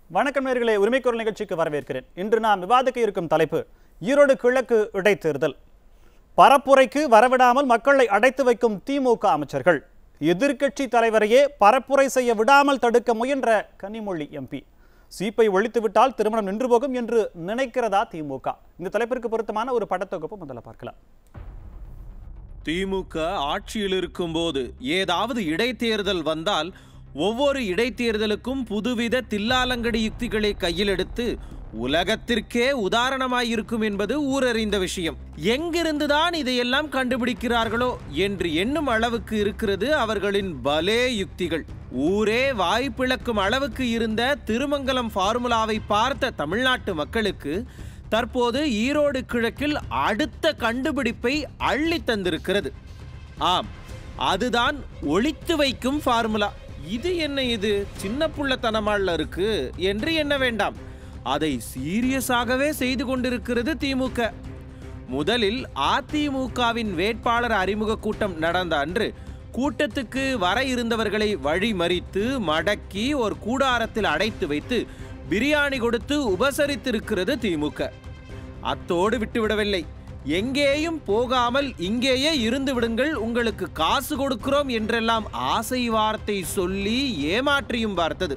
வணக்கம் நேர்களே உரிமைக்குரல் நிகழ்ச்சிக்கு வரவேற்கிறேன் இன்று நாம் விவாதிக்க இருக்கும் தலைப்பு ஈரோடு கிழக்கு இடைத்தேர்தல் பரப்புரைக்கு வரவிடாமல் மக்களை அடைத்து வைக்கும் திமுக அமைச்சர்கள் எதிர்க்கட்சி தலைவரையே பரப்புரை செய்ய விடாமல் தடுக்க முயன்ற கனிமொழி எம்பி சீப்பை ஒழித்துவிட்டால் திருமணம் நின்று போகும் என்று நினைக்கிறதா திமுக இந்த தலைப்பிற்கு பொருத்தமான ஒரு படத்தொகுப்பு முதல்ல பார்க்கலாம் திமுக ஆட்சியில் இருக்கும்போது ஏதாவது இடைத்தேர்தல் வந்தால் ஒவ்வொரு இடைத்தேர்தலுக்கும் புதுவித தில்லாலங்கடி யுக்திகளை கையில் எடுத்து உலகத்திற்கே உதாரணமாயிருக்கும் என்பது ஊரறிந்த விஷயம் எங்கிருந்துதான் இதையெல்லாம் கண்டுபிடிக்கிறார்களோ என்று எண்ணும் அளவுக்கு இருக்கிறது அவர்களின் பலே யுக்திகள் ஊரே வாய்ப்பிழக்கும் அளவுக்கு இருந்த திருமங்கலம் ஃபார்முலாவை பார்த்த தமிழ்நாட்டு மக்களுக்கு தற்போது ஈரோடு கிழக்கில் அடுத்த கண்டுபிடிப்பை அள்ளி தந்திருக்கிறது ஆம் அதுதான் ஒளித்து வைக்கும் ஃபார்முலா இது என்ன இது சின்ன புள்ளத்தனமால இருக்கு என்று எண்ண வேண்டாம் அதை சீரியஸாகவே செய்து கொண்டிருக்கிறது திமுக முதலில் அதிமுகவின் வேட்பாளர் அறிமுக கூட்டம் நடந்த அன்று கூட்டத்துக்கு வர இருந்தவர்களை வழிமறித்து மடக்கி ஒரு கூடாரத்தில் அடைத்து வைத்து பிரியாணி கொடுத்து உபசரித்திருக்கிறது திமுக அத்தோடு விட்டுவிடவில்லை எங்கேயும் போகாமல் இங்கேயே இருந்து விடுங்கள் உங்களுக்கு காசு கொடுக்கிறோம் என்றெல்லாம் ஆசை வார்த்தை சொல்லி ஏமாற்றியும் பார்த்தது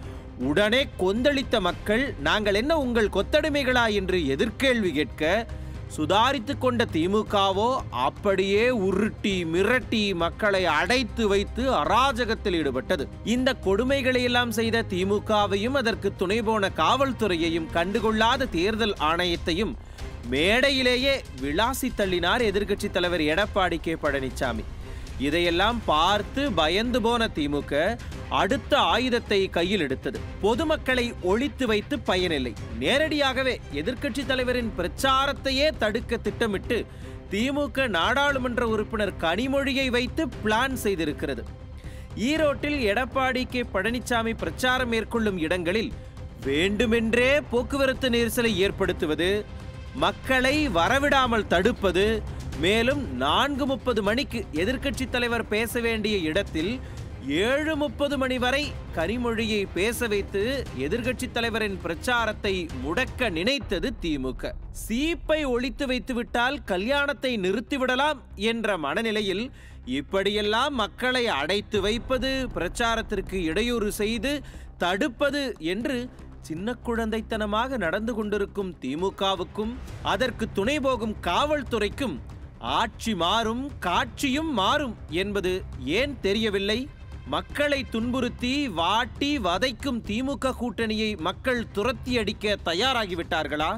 உடனே கொந்தளித்த மக்கள் நாங்கள் என்ன உங்கள் கொத்தடிமைகளா என்று எதிர்கேள்வி கேட்க சுதாரித்து கொண்ட திமுகவோ அப்படியே உருட்டி மிரட்டி மக்களை அடைத்து வைத்து அராஜகத்தில் ஈடுபட்டது இந்த கொடுமைகளை எல்லாம் செய்த திமுகவையும் அதற்கு துணை போன காவல்துறையையும் கண்டுகொள்ளாத தேர்தல் ஆணையத்தையும் மேடையிலேயே விளாசி தள்ளினார் எதிர்க்கட்சி தலைவர் எடப்பாடி கே பழனிசாமி இதையெல்லாம் பார்த்து பயந்து போன திமுக அடுத்த ஆயுதத்தை கையில் எடுத்தது பொதுமக்களை ஒழித்து வைத்து பயனில்லை நேரடியாகவே எதிர்க்கட்சி தலைவரின் பிரச்சாரத்தையே தடுக்க திட்டமிட்டு திமுக நாடாளுமன்ற உறுப்பினர் கனிமொழியை வைத்து பிளான் செய்திருக்கிறது ஈரோட்டில் எடப்பாடி கே பழனிசாமி பிரச்சாரம் மேற்கொள்ளும் இடங்களில் வேண்டுமென்றே போக்குவரத்து நெரிசலை ஏற்படுத்துவது மக்களை வரவிடாமல் தடுப்பது மேலும் நான்கு முப்பது மணிக்கு எதிர்க்கட்சி தலைவர் பேச வேண்டிய இடத்தில் ஏழு முப்பது மணி வரை கனிமொழியை பேச வைத்து எதிர்க்கட்சி தலைவரின் பிரச்சாரத்தை முடக்க நினைத்தது திமுக சீப்பை ஒழித்து வைத்துவிட்டால் கல்யாணத்தை நிறுத்திவிடலாம் என்ற மனநிலையில் இப்படியெல்லாம் மக்களை அடைத்து வைப்பது பிரச்சாரத்திற்கு இடையூறு செய்து தடுப்பது என்று சின்ன குழந்தைத்தனமாக நடந்து கொண்டிருக்கும் திமுகவுக்கும் அதற்கு துணை போகும் காவல்துறைக்கும் ஆட்சி மாறும் காட்சியும் மாறும் என்பது ஏன் தெரியவில்லை மக்களை துன்புறுத்தி வாட்டி வதைக்கும் திமுக கூட்டணியை மக்கள் துரத்தி அடிக்க தயாராகிவிட்டார்களா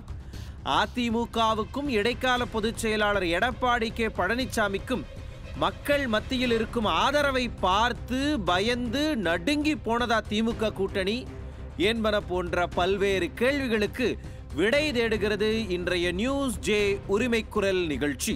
அதிமுகவுக்கும் இடைக்கால பொதுச் செயலாளர் எடப்பாடி கே பழனிசாமிக்கும் மக்கள் மத்தியில் இருக்கும் ஆதரவை பார்த்து பயந்து நடுங்கி போனதா திமுக கூட்டணி என்பன போன்ற பல்வேறு கேள்விகளுக்கு விடை தேடுகிறது இன்றைய நியூஸ் ஜே உரிமை குரல் நிகழ்ச்சி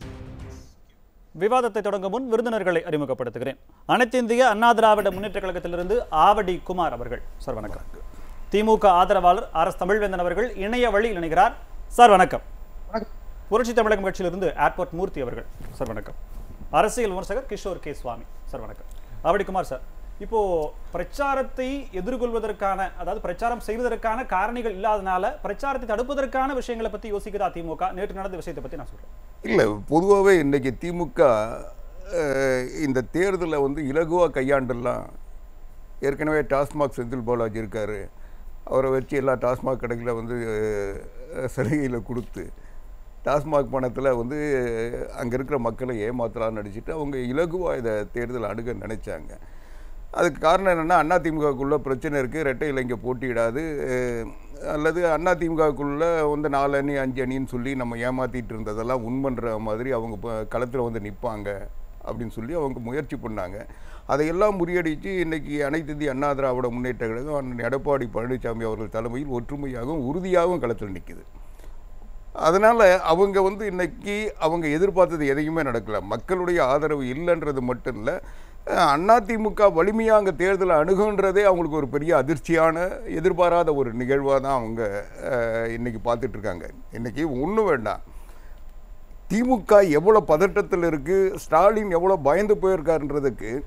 விவாதத்தை தொடங்கும் முன் விருந்தினர்களை அறிமுகப்படுத்துகிறேன் அனைத்து இந்திய அண்ணா திராவிட முன்னேற்ற கழகத்திலிருந்து ஆவடி குமார் அவர்கள் சார் வணக்கம் திமுக ஆதரவாளர் ஆர் எஸ் தமிழ்வேந்தன் அவர்கள் இணைய வழியில் இணைகிறார் சார் வணக்கம் புரட்சி தமிழகம் கட்சியிலிருந்து ஏர்போர்ட் மூர்த்தி அவர்கள் சார் வணக்கம் அரசியல் விமர்சகர் கிஷோர் கே சுவாமி சார் வணக்கம் ஆவடி குமார் சார் இப்போ பிரச்சாரத்தை எதிர்கொள்வதற்கான அதாவது பிரச்சாரம் செய்வதற்கான காரணிகள் இல்லாதனால பிரச்சாரத்தை தடுப்பதற்கான விஷயங்களை பத்தி யோசிக்குதா திமுக நேற்று நடந்த விஷயத்தை பத்தி நான் சொல்றேன் இல்லை பொதுவாகவே இன்றைக்கி திமுக அஹ், இந்த தேர்தலை வந்து இலகுவாக கையாண்டெல்லாம் ஏற்கனவே டாஸ்மாக் செந்தில் பாலாஜி இருக்கார் அவரை வச்சு எல்லா டாஸ்மாக் கடைகளை வந்து அஹ், சலுகையில் கொடுத்து டாஸ்மாக் பணத்தில் வந்து அங்கே இருக்கிற மக்களை ஏமாத்தலாம்னு நடிச்சிட்டு அவங்க இலகுவாக இதை தேர்தல் அணுக நினைச்சாங்க அதுக்கு காரணம் என்னென்னா அதிமுகக்குள்ளே பிரச்சனை இருக்குது ரெட்டை இலைங்க போட்டியிடாது அஹ், அல்லது அதிமுகக்குள்ளே வந்து நாலு அணி அஞ்சு அணின்னு சொல்லி நம்ம ஏமாற்றிட்டு இருந்ததெல்லாம் உண்மன்ற மாதிரி அவங்க களத்தில் வந்து நிற்பாங்க அப்படின்னு சொல்லி அவங்க முயற்சி பண்ணாங்க அதையெல்லாம் முறியடித்து இன்னைக்கு அனைத்து இந்திய அண்ணா திராவிட முன்னேற்ற கழகம் அண்ணன் எடப்பாடி பழனிசாமி அவர்கள் தலைமையில் ஒற்றுமையாகவும் உறுதியாகவும் களத்தில் நிற்குது அதனால் அவங்க வந்து இன்னைக்கு அவங்க எதிர்பார்த்தது எதையுமே நடக்கல மக்களுடைய ஆதரவு இல்லைன்றது மட்டும் இல்லை அதிமுக வலிமையாக அங்கே தேர்தலை அணுகுன்றதே அவங்களுக்கு ஒரு பெரிய அதிர்ச்சியான எதிர்பாராத ஒரு நிகழ்வாக தான் அவங்க அஹ், இன்னைக்கு பார்த்துட்டு இருக்காங்க இன்னைக்கு ஒன்றும் வேண்டாம் திமுக எவ்வளோ பதட்டத்தில் இருக்குது ஸ்டாலின் எவ்வளோ பயந்து போயிருக்காருன்றதுக்கு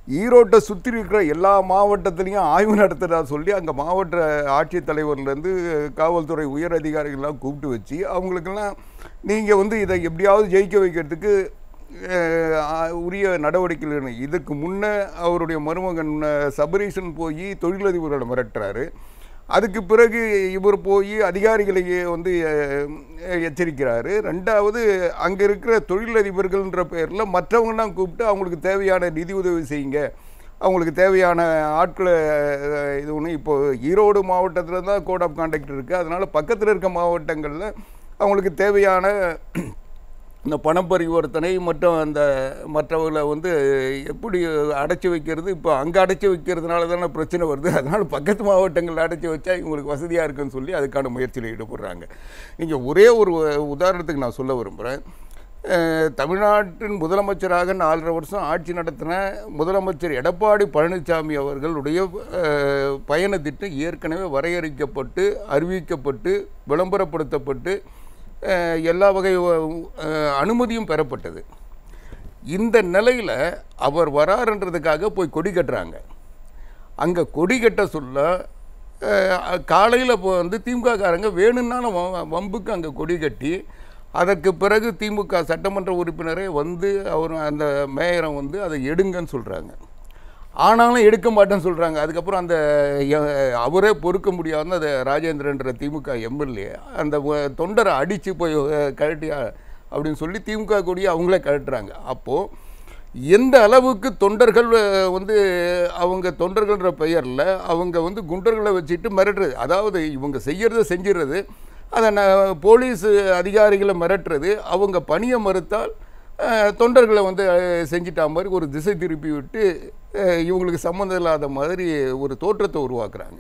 ஈரோட்டை சுற்றி இருக்கிற எல்லா மாவட்டத்துலேயும் ஆய்வு நடத்துறதா சொல்லி அங்கே மாவட்ட ஆட்சித்தலைவர்லேருந்து காவல்துறை உயர் அதிகாரிகள்லாம் கூப்பிட்டு வச்சு அவங்களுக்கெல்லாம் நீங்கள் வந்து இதை எப்படியாவது ஜெயிக்க வைக்கிறதுக்கு அஹ், ஆ- உரிய நடவடிக்கைகள் எடுக்கணும். இதுக்கு முன்னே அவருடைய மருமகன் அஹ், சபரீஷன் போய் தொழிலதிபர்களை மிரட்டுறாரு அதுக்கு பிறகு இவர் போய் அதிகாரிகளை வந்து அஹ், எச்சரிக்கிறாரு ரெண்டாவது அங்கே இருக்கிற தொழிலதிபர்கள்ன்ற பேரில் மற்றவங்கலாம் கூப்பிட்டு அவங்களுக்கு தேவையான நிதி உதவி செய்யுங்க அவங்களுக்கு தேவையான ஆட்களை அஹ், இது ஒன்று இப்போ ஈரோடு மாவட்டத்தில் தான் கோட் ஆஃப் கான்டாக்ட் இருக்குது அதனால் பக்கத்தில் இருக்க மாவட்டங்களில் அவங்களுக்கு தேவையான இந்த பண பரிவர்த்தனை மற்றும் அந்த மற்றவர்களை வந்து எப்படி அடைச்சி வைக்கிறது இப்போ அங்கே அடைச்சி வைக்கிறதுனால தானே பிரச்சனை வருது அதனால் பக்கத்து மாவட்டங்களில் அடைச்சி வச்சா இவங்களுக்கு வசதியாக இருக்குன்னு சொல்லி அதுக்கான முயற்சியில் ஈடுபடுறாங்க நீங்கள் ஒரே ஒரு உதாரணத்துக்கு நான் சொல்ல விரும்புகிறேன் அஹ், தமிழ்நாட்டின் முதலமைச்சராக நாலரை வருஷம் ஆட்சி நடத்தின முதலமைச்சர் எடப்பாடி பழனிசாமி அவர்களுடைய அஹ், பயண திட்டம் ஏற்கனவே வரையறுக்கப்பட்டு அறிவிக்கப்பட்டு விளம்பரப்படுத்தப்பட்டு அஹ், எல்லா வகை அஹ், அனுமதியும் பெறப்பட்டது இந்த நிலையில் அவர் வராருன்றதுக்காக போய் கொடி கட்டுறாங்க அங்கே கொடி கட்ட சொல்ல காலையில் இப்போ வந்து திமுககாரங்க வேணும்னாலும் வ- வம்புக்கு அங்கே கொடி கட்டி அதற்கு பிறகு திமுக சட்டமன்ற உறுப்பினரே வந்து அவர் அந்த மேயரை வந்து அதை எடுங்கன்னு சொல்கிறாங்க ஆனாலும் எடுக்க மாட்டேன்னு சொல்கிறாங்க அதுக்கப்புறம் அந்த எ- அவரே பொறுக்க முடியாத அந்த ராஜேந்திரன்ற திமுக எம்எல்ஏ அந்த வ- தொண்டரை அடித்து போய் அஹ், கழட்டி அ- அப்படின்னு சொல்லி திமுக கொடியை அவங்களே கழட்டுறாங்க அப்போது எந்த அளவுக்கு தொண்டர்கள் அஹ், வந்து அவங்க தொண்டர்கள்ன்ற பெயரில் அவங்க வந்து குண்டர்களை வச்சுட்டு மிரட்டுறது அதாவது இவங்க செய்யறத செஞ்சிடுறது அதை ந- போலீஸ் அதிகாரிகளை மிரட்டுறது அவங்க பணியை மறுத்தால் அஹ், தொண்டர்களை வந்து அஹ், செஞ்சிட்டா மாதிரி ஒரு திசை திருப்பி விட்டு அஹ், இவங்களுக்கு சம்மந்தம் இல்லாத மாதிரி ஒரு தோற்றத்தை உருவாக்குறாங்க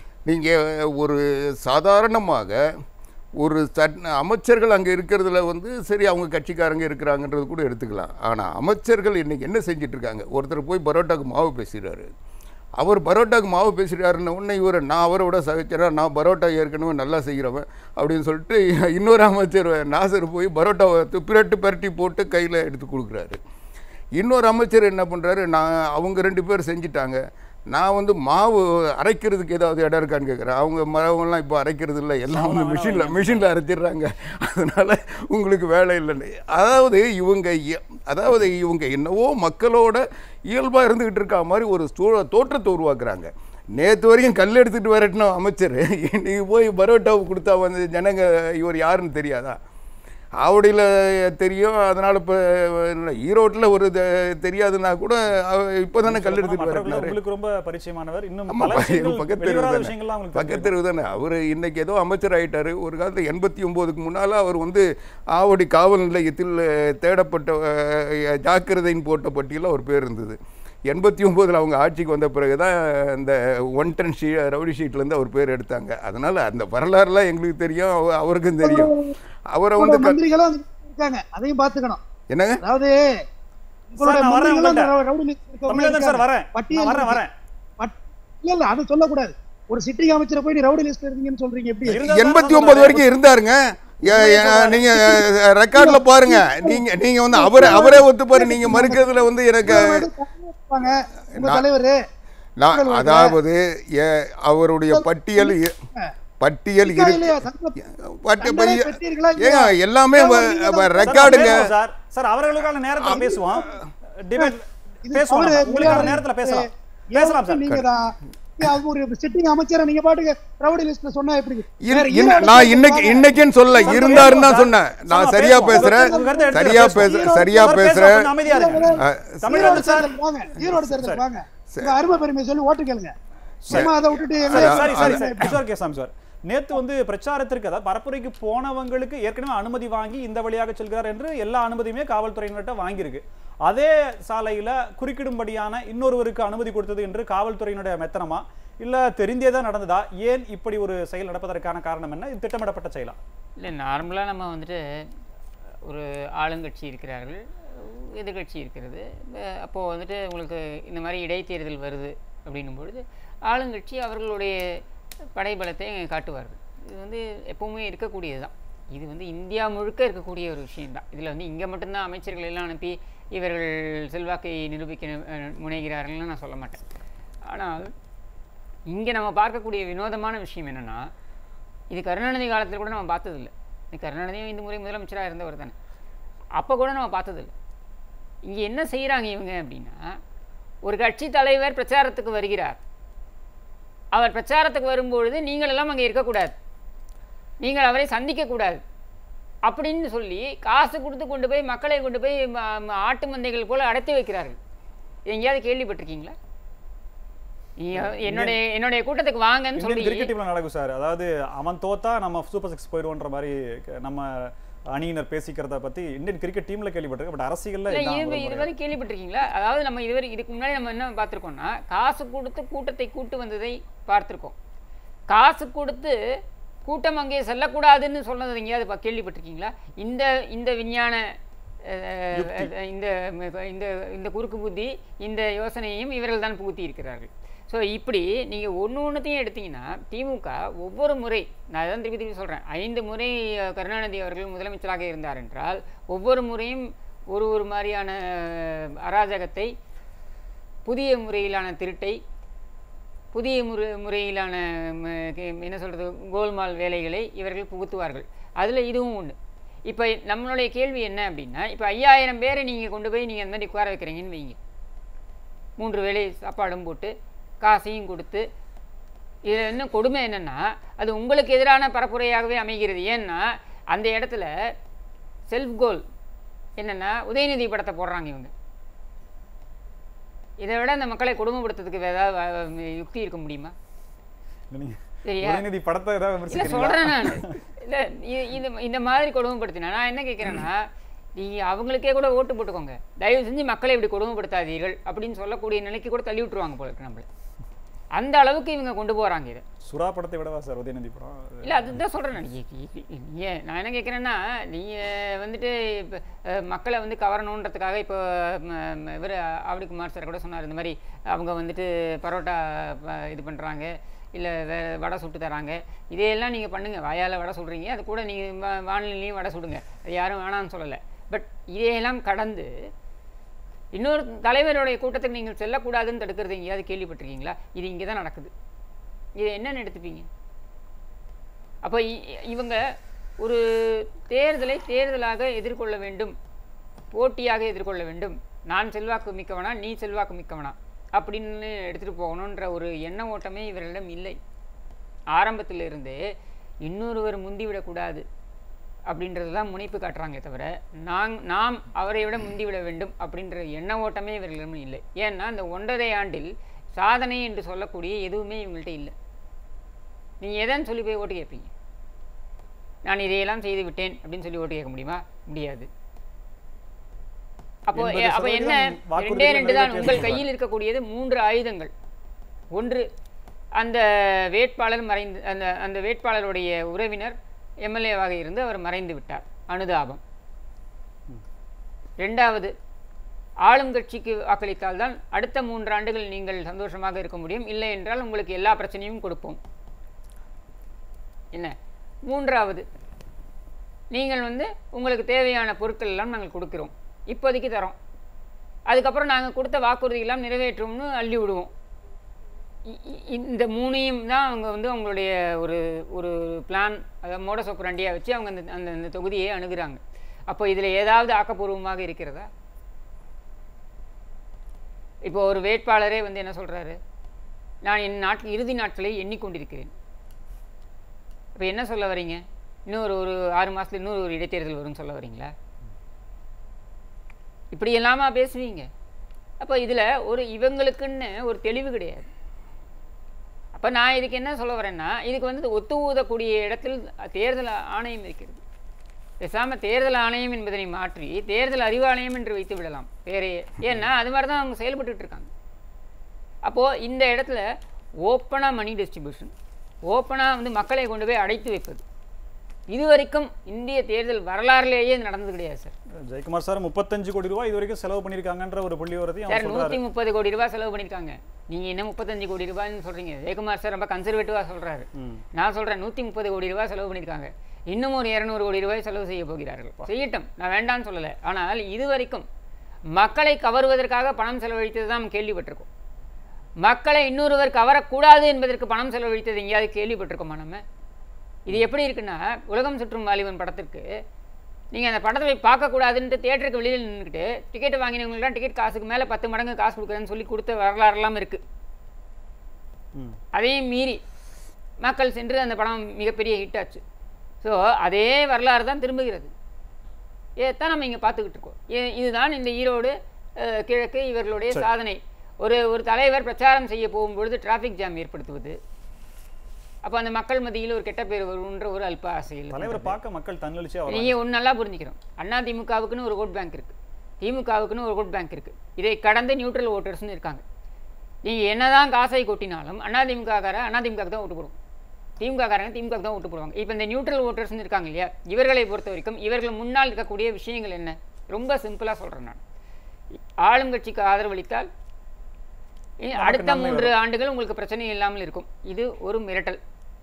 நீங்கள் ஒரு சாதாரணமாக ஒரு சட் அமைச்சர்கள் அங்கே இருக்கிறதுல வந்து சரி அவங்க கட்சிக்காரங்க இருக்கிறாங்கன்றது கூட எடுத்துக்கலாம் ஆனால் அமைச்சர்கள் இன்றைக்கி என்ன செஞ்சிட்டு இருக்காங்க ஒருத்தர் போய் பரோட்டாக்கு மாவு பேசுகிறாரு அவர் பரோட்டாக்கு மாவு பேசுகிறாருன்ன உடனே இவர் நான் அவரோட சகிச்சரா நான் பரோட்டா ஏற்கனவே நல்லா செய்கிறவன் அப்படின்னு சொல்லிட்டு இன்னொரு அமைச்சர் நாசர் போய் பரோட்டாவை து- பிரட்டு பிரட்டி போட்டு கையில் எடுத்து கொடுக்குறாரு இன்னொரு அமைச்சர் என்ன பண்ணுறாரு நான் அவங்க ரெண்டு பேர் செஞ்சிட்டாங்க நான் வந்து மாவு அரைக்கிறதுக்கு ஏதாவது இடம் இருக்கான்னு கேட்குறேன் அவங்க மரவங்கள்லாம் இப்போ அரைக்கிறது இல்லை எல்லாம் வந்து மிஷினில் மிஷினில் அரைச்சிடுறாங்க அதனால் உங்களுக்கு வேலை இல்லைன்னு அதாவது இவங்க எ- அதாவது இவங்க என்னவோ மக்களோட இயல்பாக இருந்துக்கிட்டு இருக்கா மாதிரி ஒரு சூழ தோற்றத்தை உருவாக்குறாங்க நேற்று வரைக்கும் கல் எடுத்துகிட்டு வரட்டணும் அமைச்சர் இன்னைக்கு போய் பரோட்டாவை கொடுத்தா வந்து ஜனங்க இவர் யாருன்னு தெரியாதா ஆவடியில் தெரியும் அதனால் இப்போ ஈரோட்டில் ஒரு தெ- தெரியாதுன்னா கூட இப்போ தானே கல் எடுத்துகிட்டு மற்றவர்கள் வரட்டினாரு உங்களுக்கு ரொம்ப பரிச்சயமானவர் இன்னும் ஆமா, பல விஷயங்கள் பக்கத்து வெளிவராத தெருவு விஷயங்கள்லாம் தானே உங்களுக்கு பக்கத்து தெருவு தானே அவர் இன்னைக்கு ஏதோ அமைச்சர் ஆயிட்டாரு ஒரு காலத்தில் எண்பத்தி ஒம்போதுக்கு முன்னால் அவர் வந்து ஆவடி காவல் நிலையத்தில் அஹ், தேடப்பட்ட அஹ், ஜாக்கிரதைன்னு போட்ட பட்டியலில் அவர் பேர் இருந்தது எண்பத்தி ஒம்போதில் அவங்க ஆட்சிக்கு வந்த பிறகு தான் இந்த ஒன் டென் ஷீ ரவுடி ஷீட்லேருந்து அவர் பேர் எடுத்தாங்க அதனால் அந்த வரலாறுலாம் எங்களுக்கு தெரியும் அவ- அவருக்கும் தெரியும் அவரை உங்களோட வந்து க- மந்திரிகளும் வந்து இருக்காங்க அதையும் பாத்துக்கணும் என்னங்க அதாவது உங்களோட நான் வரேன் மந்திரிகளும் அந்த உங்கள்ட்ட. ரவுடி list இருக்கவங்க தமிழகன் சார் இருக்காங்க. வரேன் பட்டியல் நான் வரேன் இருக்கு. வரேன் பட்- இல்ல இல்ல அதை சொல்லக்கூடாது ஒரு சிட்டிங் அமைச்சரை போய் நீ ரவுடி லிஸ்ட் இருந்தீங்கன்னு சொல்றீங்க எப்படி இருந்தா எண்பத்தி தான் ஒன்பது சொல்றேன். வரைக்கும் இருந்தாருங்க ஏ- ஏ- நீங்க ரெக்கார்ட்ல பாருங்க நீங்க நீங்க வந்து அவரே அவரே ஒத்துப்பாரு நீங்க மறுக்கிறதுல வந்து எனக்கு இருப்பாங்க. உங்க நான்- தலைவர் நான் அதாவது ஏ- அவருடைய பட்டியல் இ- பட்டியல் இருக்கா இருக்கு இல்லையா? தங்க- பட்டி- தண்டனை பெற்றீர்களா ஏங்க இல்லையா? எல்லாமே சார், வ- நீங்க வ- தான் ரெக்கார்டுங்க பேசுவோம் சார் சார் அவர்களுக்கான நேரத்துல பேசுவோம் டிபேட் இது பேசுவோம் தவறு. நம்ம. உங்களுக்கான நீங்க- நேரத்துல பேசலாம் ஏன் பேசலாம் சார் நீங்க தான் ஏன் அவங்க ஒரு சிட்டிங் அமைச்சரை நீங்க பாட்டுக்கு ரவுடி லிஸ்ட்ல சொன்னா எப்படி இரு- வேற இரு- ஈரோடு நான் state இன்னைக்கு வாங்க. இன்னைக்குன்னு சொல்ல சார், இருந்தாருன்னு தான் பேசுவோம் சொன்னேன் சார். நான் சார், சரியா பேசுவோம். பேசுறேன் உங்க கருத்தை எடுத்து சரியா பேசுவோம். பேசுறேன் சரியா சார், பேசுறேன் பேசுவோம், அமைதியா இருங்க அஹ், ஈரோடு தமிழகன் சார் தேர்தல் வாங்க ஈரோடு தேர்தல் வாங்க உங்க அருமை பெருமை சொல்லி ஓட்டு கேளுங்க சும்மா அதை விட்டுட்டு எங்க- சரி சரி சரி அது- சரி கிஷோர் கேசாமி சார் நேத்து வந்து பிரச்சாரத்திற்கு அதாவது பரப்புரைக்கு போனவங்களுக்கு ஏற்கனவே அனுமதி வாங்கி இந்த வழியாக செல்கிறார் என்று எல்லா அனுமதியுமே காவல்துறையினர்கிட்ட வாங்கியிருக்கு அதே சாலையில குறுக்கிடும்படியான இன்னொருவருக்கு அனுமதி கொடுத்தது என்று காவல்துறையினுடைய மெத்தனமா இல்ல தெரிந்தே தான் நடந்ததா ஏன் இப்படி ஒரு செயல் நடப்பதற்கான காரணம் என்ன இது திட்டமிடப்பட்ட செயலா இல்லை நார்மலாக நம்ம வந்துட்டு ஒரு ஆளுங்கட்சி இருக்கிறார்கள் எதிர்கட்சி இருக்கிறது அஹ் அப்போ வந்துட்டு உங்களுக்கு இந்த மாதிரி இடைத்தேர்தல் வருது அப்படின்னும் பொழுது ஆளுங்கட்சி அவர்களுடைய படைபலத்தை காட்டுவார்கள் இது வந்து எப்பவுமே இருக்கக்கூடியது தான் இது வந்து இந்தியா முழுக்க இருக்கக்கூடிய ஒரு விஷயம்தான் இதில் வந்து இங்கே மட்டும்தான் அமைச்சர்கள் எல்லாம் அனுப்பி இவர்கள் செல்வாக்கை நிரூபிக்க அஹ், முனைகிறார்கள்னு நான் சொல்ல மாட்டேன் ஆனால் இங்கே நம்ம பார்க்கக்கூடிய வினோதமான விஷயம் என்னென்னா இது கருணாநிதி காலத்தில் கூட நம்ம பார்த்ததில்ல இது கருணாநிதியும் இந்த முறை முதலமைச்சராக இருந்தவர் தானே அப்போ கூட நம்ம பார்த்ததில்ல இங்கே என்ன செய்கிறாங்க இவங்க அப்படின்னா ஒரு கட்சி தலைவர் பிரச்சாரத்துக்கு வருகிறார் அவர் பிரச்சாரத்துக்கு வரும்பொழுது நீங்கள் எல்லாம் அங்கே இருக்கக்கூடாது நீங்கள் அவரை சந்திக்கக்கூடாது அப்படின்னு சொல்லி காசு கொடுத்து கொண்டு போய் மக்களை கொண்டு போய் ம- ம- ஆட்டு மந்தைகள் போல அடைத்து வைக்கிறார்கள் எங்கேயாவது கேள்விப்பட்டிருக்கீங்களா நீ- என்னுடைய என்னுடைய கூட்டத்துக்கு வாங்கன்னு இந்தியன் சொல்லி கிரிக்கெட் டீம்ல நடக்கும் சார் அதாவது அவன் தோத்தா நம்ம சூப்பர் சிக்ஸ் போயிடுவோன்ற மாதிரி க- நம்ம அணியினர் பேசிக்கிறத பத்தி இந்தியன் கிரிக்கெட் டீம்ல கேள்விப்பட்டிருக்கேன் பட் அரசியல்ல இல்ல, இதான் இது முதல் இது முறையா. வரை கேள்விப்பட்டிருக்கீங்களா அதாவது நம்ம இதுவரை இதுக்கு முன்னாடி நம்ம என்ன பார்த்திருக்கோம்னா காசு கொடுத்து கூட்டத்தை கூட்டு வந்ததை பார்த்திருக்கோம் காசு கொடுத்து கூட்டம் அங்கே செல்லக்கூடாதுன்னு சொன்னது எங்கேயாவது பா- கேள்விப்பட்டிருக்கீங்களா இந்த இந்த விஞ்ஞான அஹ், அஹ், இந்த இந்த இந்த குறுக்கு புத்தி இந்த யோசனையையும் இவர்கள் தான் புகுத்தி இருக்கிறார்கள் ஸோ இப்படி நீங்கள் ஒன்று ஒன்றுத்தையும் எடுத்தீங்கன்னா திமுக ஒவ்வொரு முறை நான் அதான் திருப்பி திருப்பி சொல்கிறேன் ஐந்து முறை அஹ், கருணாநிதி அவர்கள் முதலமைச்சராக இருந்தார் என்றால் ஒவ்வொரு முறையும் ஒரு ஒரு மாதிரியான அஹ், அராஜகத்தை புதிய முறையிலான திருட்டை புதிய முறை முறையிலான ம, கே- என்ன சொல்கிறது கோல்மால் வேலைகளை இவர்கள் புகுத்துவார்கள் அதில் இதுவும் ஒன்று இப்போ நம்மளுடைய கேள்வி என்ன அப்படின்னா இப்போ ஐயாயிரம் பேரை நீங்கள் கொண்டு போய் நீங்கள் அந்த மாதிரி உட்கார வைக்கிறீங்கன்னு வைங்க மூன்று வேளை சாப்பாடும் போட்டு காசையும் கொடுத்து இதில் என்ன கொடுமை என்னென்னா அது உங்களுக்கு எதிரான பரப்புரையாகவே அமைகிறது ஏன்னா அந்த இடத்துல செல்ஃப் கோல் என்னென்னா உதயநிதி படத்தை போடுறாங்க இவங்க இதை விட அந்த மக்களை கொடுமைப்படுத்துறதுக்கு வேற ஏதாவது வ- யுக்தி இருக்க முடியுமா நீங்க சரியா? உதயநிதி படத்தை ஏதாவது இல்ல விமர்சிக்கிறீங்களா சொல்றேன் நான் இல்ல இ- இந்த இந்த மாதிரி கொடுமைப்படுத்தினா நான் என்ன கேட்குறேன்னா நீங்க அவங்களுக்கே கூட ஓட்டு போட்டுக்கோங்க தயவு செஞ்சு மக்களை இப்படி கொடுமைப்படுத்தாதீர்கள் அப்படின்னு சொல்லக்கூடிய நிலைக்கு கூட தள்ளி விட்டுருவாங்க போல இருக்கு நம்மள அந்த அளவுக்கு இவங்க கொண்டு போறாங்க இதை சுறா படத்தை விடவா சார் உதயநிதி படம் இல்லை அதுதான் சொல்கிறேன் நான் நீங்கள் நான் என்ன கேட்குறேன்னா நீங்கள் வந்துட்டு இப்போ மக்களை வந்து கவரணுன்றதுக்காக இப்போ இவர் ஆவடிக்குமார் சார் கூட சொன்னார் இந்த மாதிரி அவங்க வந்துட்டு பரோட்டா ப- இது பண்ணுறாங்க இல்லை வே வடை சுட்டு தராங்க இதையெல்லாம் நீங்கள் பண்ணுங்கள் வாயால் வடை சுடுறீங்க அது கூட நீங்கள் வானிலையும் வடை சுடுங்க அது யாரும் வேணாம்னு சொல்லலை பட் இதையெல்லாம் கடந்து இன்னொரு தலைவருடைய கூட்டத்துக்கு நீங்கள் செல்லக்கூடாதுன்னு தடுக்கிறது எங்கேயாவது கேள்விப்பட்டிருக்கீங்களா இது இங்கே தான் நடக்குது இதை என்னன்னு எடுத்துப்பீங்க அப்போ இ- இவங்க ஒரு தேர்தலை தேர்தலாக எதிர்கொள்ள வேண்டும் போட்டியாக எதிர்கொள்ள வேண்டும் நான் செல்வாக்கு மிக்கவனா நீ செல்வாக்கு மிக்கவனா அப்படின்னு எடுத்துகிட்டு போகணுன்ற ஒரு எண்ண ஓட்டமே இவர்களிடம் இல்லை ஆரம்பத்திலிருந்தே இன்னொருவர் முந்திவிடக்கூடாது அப்படின்றது தான் முனைப்பு காட்டுறாங்களே தவிர நாங் நாம் அவரை விட முந்திவிட வேண்டும் அப்படின்ற எண்ண ஓட்டமே இவர்களிடம் இல்லை ஏன்னா இந்த ஒன்றரை ஆண்டில் சாதனை என்று சொல்லக்கூடிய எதுவுமே இவங்கள்ட்ட இல்லை நீங்கள் எதைன்னு சொல்லி போய் ஓட்டு கேட்பீங்க நான் இதையெல்லாம் செய்து விட்டேன் அப்படின்னு சொல்லி ஓட்டு கேட்க முடியுமா முடியாது அப்போ எண்பது எ- அப்போ என்ன சதவீதம் வாக்குறுதிகளை ரெண்டே ரெண்டு தான் நிறைவேற்றிய உங்கள் திமுக. கையில் இருக்கக்கூடியது மூன்று ஆயுதங்கள் ஒன்று அந்த வேட்பாளர் மறைந்து அந்த அந்த வேட்பாளருடைய உறவினர் எம்எல்ஏவாக இருந்து அவர் மறைந்து விட்டார் அனுதாபம் ரெண்டாவது ஆளும் கட்சிக்கு வாக்களித்தால் தான் அடுத்த மூன்று ஆண்டுகள் நீங்கள் சந்தோஷமாக இருக்க முடியும் இல்லை என்றால் உங்களுக்கு எல்லா பிரச்சனையும் கொடுப்போம் என்ன மூன்றாவது நீங்கள் வந்து உங்களுக்கு தேவையான பொருட்கள் எல்லாம் நாங்கள் கொடுக்கிறோம் இப்போதைக்கு தரோம் அதுக்கப்புறம் நாங்கள் கொடுத்த வாக்குறுதி எல்லாம் நிறைவேற்றுவோம்னு அள்ளி விடுவோம் இ- இ- இந்த மூணையும் தான் அவங்க வந்து அவங்களுடைய ஒரு ஒரு பிளான் அதை மோடஸ் ஆப்பரண்டியாக வச்சு அவங்க அந்த அந்த அந்த தொகுதியை அணுகுறாங்க அப்போ இதில் ஏதாவது ஆக்கப்பூர்வமாக இருக்கிறதா இப்போ ஒரு வேட்பாளரே வந்து என்ன சொல்கிறாரு நான் என் நாட்கள் இறுதி நாட்களை எண்ணிக்கொண்டிருக்கிறேன் இப்போ என்ன சொல்ல வரீங்க இன்னொரு ஒரு ஆறு மாதத்துல இன்னொரு ஒரு இடைத்தேர்தல் வரும்னு சொல்ல வரீங்களா இப்படி எல்லாமா பேசுவீங்க அப்போ இதில் ஒரு இவங்களுக்குன்னு ஒரு தெளிவு கிடையாது அப்போ நான் இதுக்கு என்ன சொல்ல வரேன்னா இதுக்கு வந்து ஒத்து ஊதக்கூடிய இடத்தில் தேர்தல் ஆணையம் இருக்கிறது பேசாமல் தேர்தல் ஆணையம் என்பதனை மாற்றி தேர்தல் அறிவாலயம் என்று வைத்து விடலாம் வேறையே ஏன்னா அது மாதிரி தான் அவங்க செயல்பட்டுட்டு இருக்காங்க அப்போது இந்த இடத்துல ஓப்பனாக மணி டிஸ்ட்ரிபியூஷன் ஓப்பனாக வந்து மக்களை கொண்டு போய் அடைத்து வைப்பது இதுவரைக்கும் இந்திய தேர்தல் வரலாறுலேயே இது நடந்தது கிடையாது சார் ஜெயக்குமார் சார் முப்பத்தஞ்சு கோடி ரூபாய் இது வரைக்கும் செலவு பண்ணியிருக்காங்கன்ற ஒரு புள்ளி வரதையும் சார் அவர் நூற்றி சொல்றாரு முப்பது கோடி ரூபாய் செலவு பண்ணியிருக்காங்க நீங்கள் என்ன முப்பத்தஞ்சு கோடி ரூபாய்ன்னு சொல்கிறீங்க ஜெயக்குமார் சார் ரொம்ப கன்சர்வேட்டிவாக சொல்கிறாரு ம். நான் சொல்கிறேன் நூற்றி முப்பது கோடி ரூபாய் செலவு பண்ணியிருக்காங்க இன்னும் ஒரு இரநூறு கோடி ரூபாய் செலவு செய்ய போகிறார்கள் செய்யட்டும் நான் வேண்டாம்னு சொல்லலை ஆனால் இதுவரைக்கும் மக்களை கவருவதற்காக பணம் செலவழித்தது தான் நம்ம கேள்விப்பட்டிருக்கோம் மக்களை இன்னொருவர் கவரக்கூடாது என்பதற்கு பணம் செலவழித்தது எங்கேயாவது கேள்விப்பட்டிருக்கோமா நம்ம இது எப்படி இருக்குன்னா உலகம் சுற்றும் வாலிபன் படத்திற்கு நீங்கள் அந்த படத்தை போய் பார்க்கக்கூடாதுன்ட்டு தேட்டருக்கு வெளியில் நின்றுக்கிட்டு டிக்கெட் வாங்கினவங்களுக்குலாம் டிக்கெட் காசுக்கு மேலே பத்து மடங்கு காசு கொடுக்குறேன்னு சொல்லி கொடுத்த வரலாறுலாம் இருக்குது ம். அதையும் மீறி மக்கள் சென்று அந்த படம் மிகப்பெரிய ஹிட் ஆச்சு ஸோ அதே வரலாறு தான் திரும்புகிறது இதைத்தான் நம்ம இங்கே பார்த்துக்கிட்டு இருக்கோம் இ- இதுதான் இந்த ஈரோடு அஹ், கிழக்கு இவர்களுடைய சாதனை ஒரு ஒரு தலைவர் பிரச்சாரம் செய்ய போகும்பொழுது டிராஃபிக் ஜாம் ஏற்படுத்துவது அப்போ அந்த மக்கள் மத்தியில் ஒரு கெட்ட பேர் வருன்ற ஒரு அல்ப ஆசையில் தலைவரை பார்க்க மக்கள் தன்னெழுச்சியா வராங்க நீங்கள் ஒன்று நல்லா புரிஞ்சுக்கிறோம் அண்ணா திமுகவுக்குன்னு ஒரு ஓட் பேங்க் இருக்குது திமுகவுக்குன்னு ஒரு ஓட் பேங்க் இருக்குது இதை கடந்து நியூட்ரல் ஓட்டர்ஸ்னு இருக்காங்க நீங்கள் என்னதான் காசை கொட்டினாலும் அண்ணா திமுககார அண்ணா திமுகவுக்கு தான் ஓட்டு போடுவோம் திமுககாரங்க திமுகவுக்கு தான் ஓட்டு போடுவாங்க இப்போ இந்த நியூட்ரல் ஓட்டர்ஸ்னு இருக்காங்க இல்லையா இவர்களை பொறுத்த வரைக்கும் இவர்கள் முன்னால் இருக்கக்கூடிய விஷயங்கள் என்ன ரொம்ப சிம்பிளாக சொல்கிறேன் நான் ஆளுங்கட்சிக்கு ஆதரவளித்தால் இ- அடுத்த மூன்று ஆண்டுகள் உங்களுக்கு பிரச்சனை இல்லாமல் இருக்கும் இது ஒரு மிரட்டல்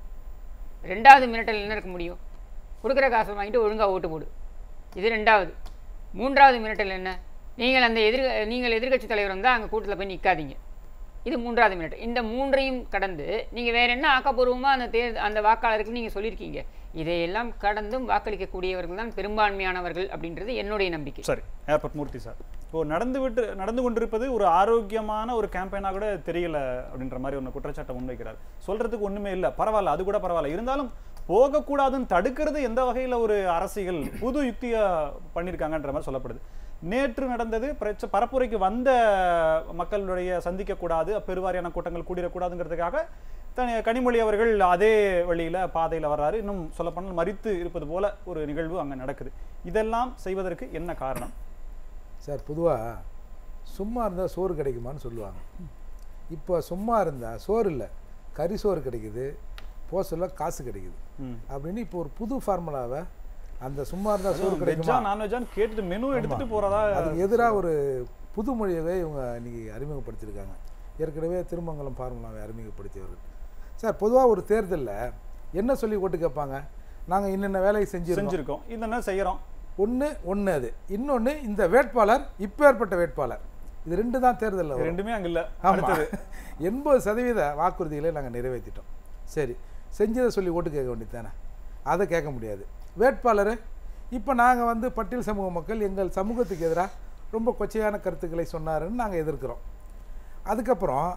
ரெண்டாவது மிரட்டல் என்ன இருக்க முடியும் கொடுக்குற காசை வாங்கிட்டு ஒழுங்கா ஓட்டு போடு இது ரெண்டாவது மூன்றாவது மிரட்டல் என்ன நீங்கள் அந்த எதிர் நீங்கள் எதிர்க்கட்சி தலைவர் வந்தால் அங்கே கூட்டத்தில் போய் நிற்காதீங்க இது மூன்றாவது மிரட்டல் இந்த மூன்றையும் கடந்து நீங்கள் வேற என்ன ஆக்கப்பூர்வமாக அந்த தேர் அந்த வாக்காளருக்கு நீங்கள் சொல்லியிருக்கீங்க இதையெல்லாம் கடந்தும் வாக்களிக்கக்கூடியவர்கள் தான் பெரும்பான்மையானவர்கள் அப்படின்றது என்னுடைய நம்பிக்கை சரி ஏர்போர்ட் மூர்த்தி சார் இப்போ நடந்து விட்டு நடந்து கொண்டிருப்பது ஒரு ஆரோக்கியமான ஒரு கேம்பெயினாக கூட தெரியல அப்படின்ற மாதிரி ஒன்று குற்றச்சாட்டை முன்வைக்கிறார் சொல்றதுக்கு ஒண்ணுமே இல்லை பரவாயில்ல அது கூட பரவாயில்ல இருந்தாலும் போகக்கூடாதுன்னு தடுக்கிறது எந்த வகையில ஒரு அரசியல் புது யுக்தியா பண்ணியிருக்காங்கன்ற மாதிரி சொல்லப்படுது நேற்று நடந்தது பிரச்ச பரப்புரைக்கு வந்த மக்களுடைய சந்திக்கக்கூடாது பெருவாரியான கூட்டங்கள் கூடிடக்கூடாதுங்கிறதுக்காக தனி கனிமொழி அவர்கள் அதே வழியில பாதையில வர்றாரு இன்னும் சொல்லப்போனால் மறித்து இருப்பது போல ஒரு நிகழ்வு அங்க நடக்குது இதெல்லாம் செய்வதற்கு என்ன காரணம் சார் பொதுவாக சும்மா இருந்தால் சோறு கிடைக்குமான்னு சொல்லுவாங்க இப்போ சும்மா இருந்தால் சோறு இல்லை கறி சோறு கிடைக்குது போக சொல்ல காசு கிடைக்குது ம். அப்படின்னு இப்போ ஒரு புது ஃபார்முலாவை அந்த சும்மா இருந்தால் சோறு வெஜ்ஜா கிடைக்குமா நான்வெஜ்ஜான்னு கேட்டுட்டு மெனு எடுத்துட்டு போறதா அதுக்கு எதிராக ஒரு புது மொழியவே இவங்க இன்னைக்கு அறிமுகப்படுத்தியிருக்காங்க ஏற்கனவே திருமங்கலம் ஃபார்முலாவை அறிமுகப்படுத்தியவர்கள் சார் பொதுவாக ஒரு தேர்தலில் என்ன சொல்லி ஓட்டு கேட்பாங்க நாங்கள் இன்னென்ன வேலையை செஞ்சிருக்கோம் செஞ்சிருக்கோம் இதென்ன செய்யறோம் ஒன்று ஒன்று அது இன்னொன்று இந்த வேட்பாளர் இப்பேற்பட்ட வேட்பாளர் இது ரெண்டு தான் தேர்தலில் இது வரும் ரெண்டுமே அங்க இல்ல ஆமா அடுத்தது எண்பது சதவீத வாக்குறுதிகளை நாங்கள் நிறைவேற்றிட்டோம் சரி செஞ்சதை சொல்லி ஓட்டு கேட்க வேண்டியது தானே அதை கேட்க முடியாது வேட்பாளர் இப்போ நாங்கள் வந்து பட்டியல் சமூக மக்கள் எங்கள் சமூகத்துக்கு எதிராக ரொம்ப கொச்சையான கருத்துக்களை சொன்னாருன்னு நாங்கள் எதிர்க்கிறோம் அதுக்கப்புறம்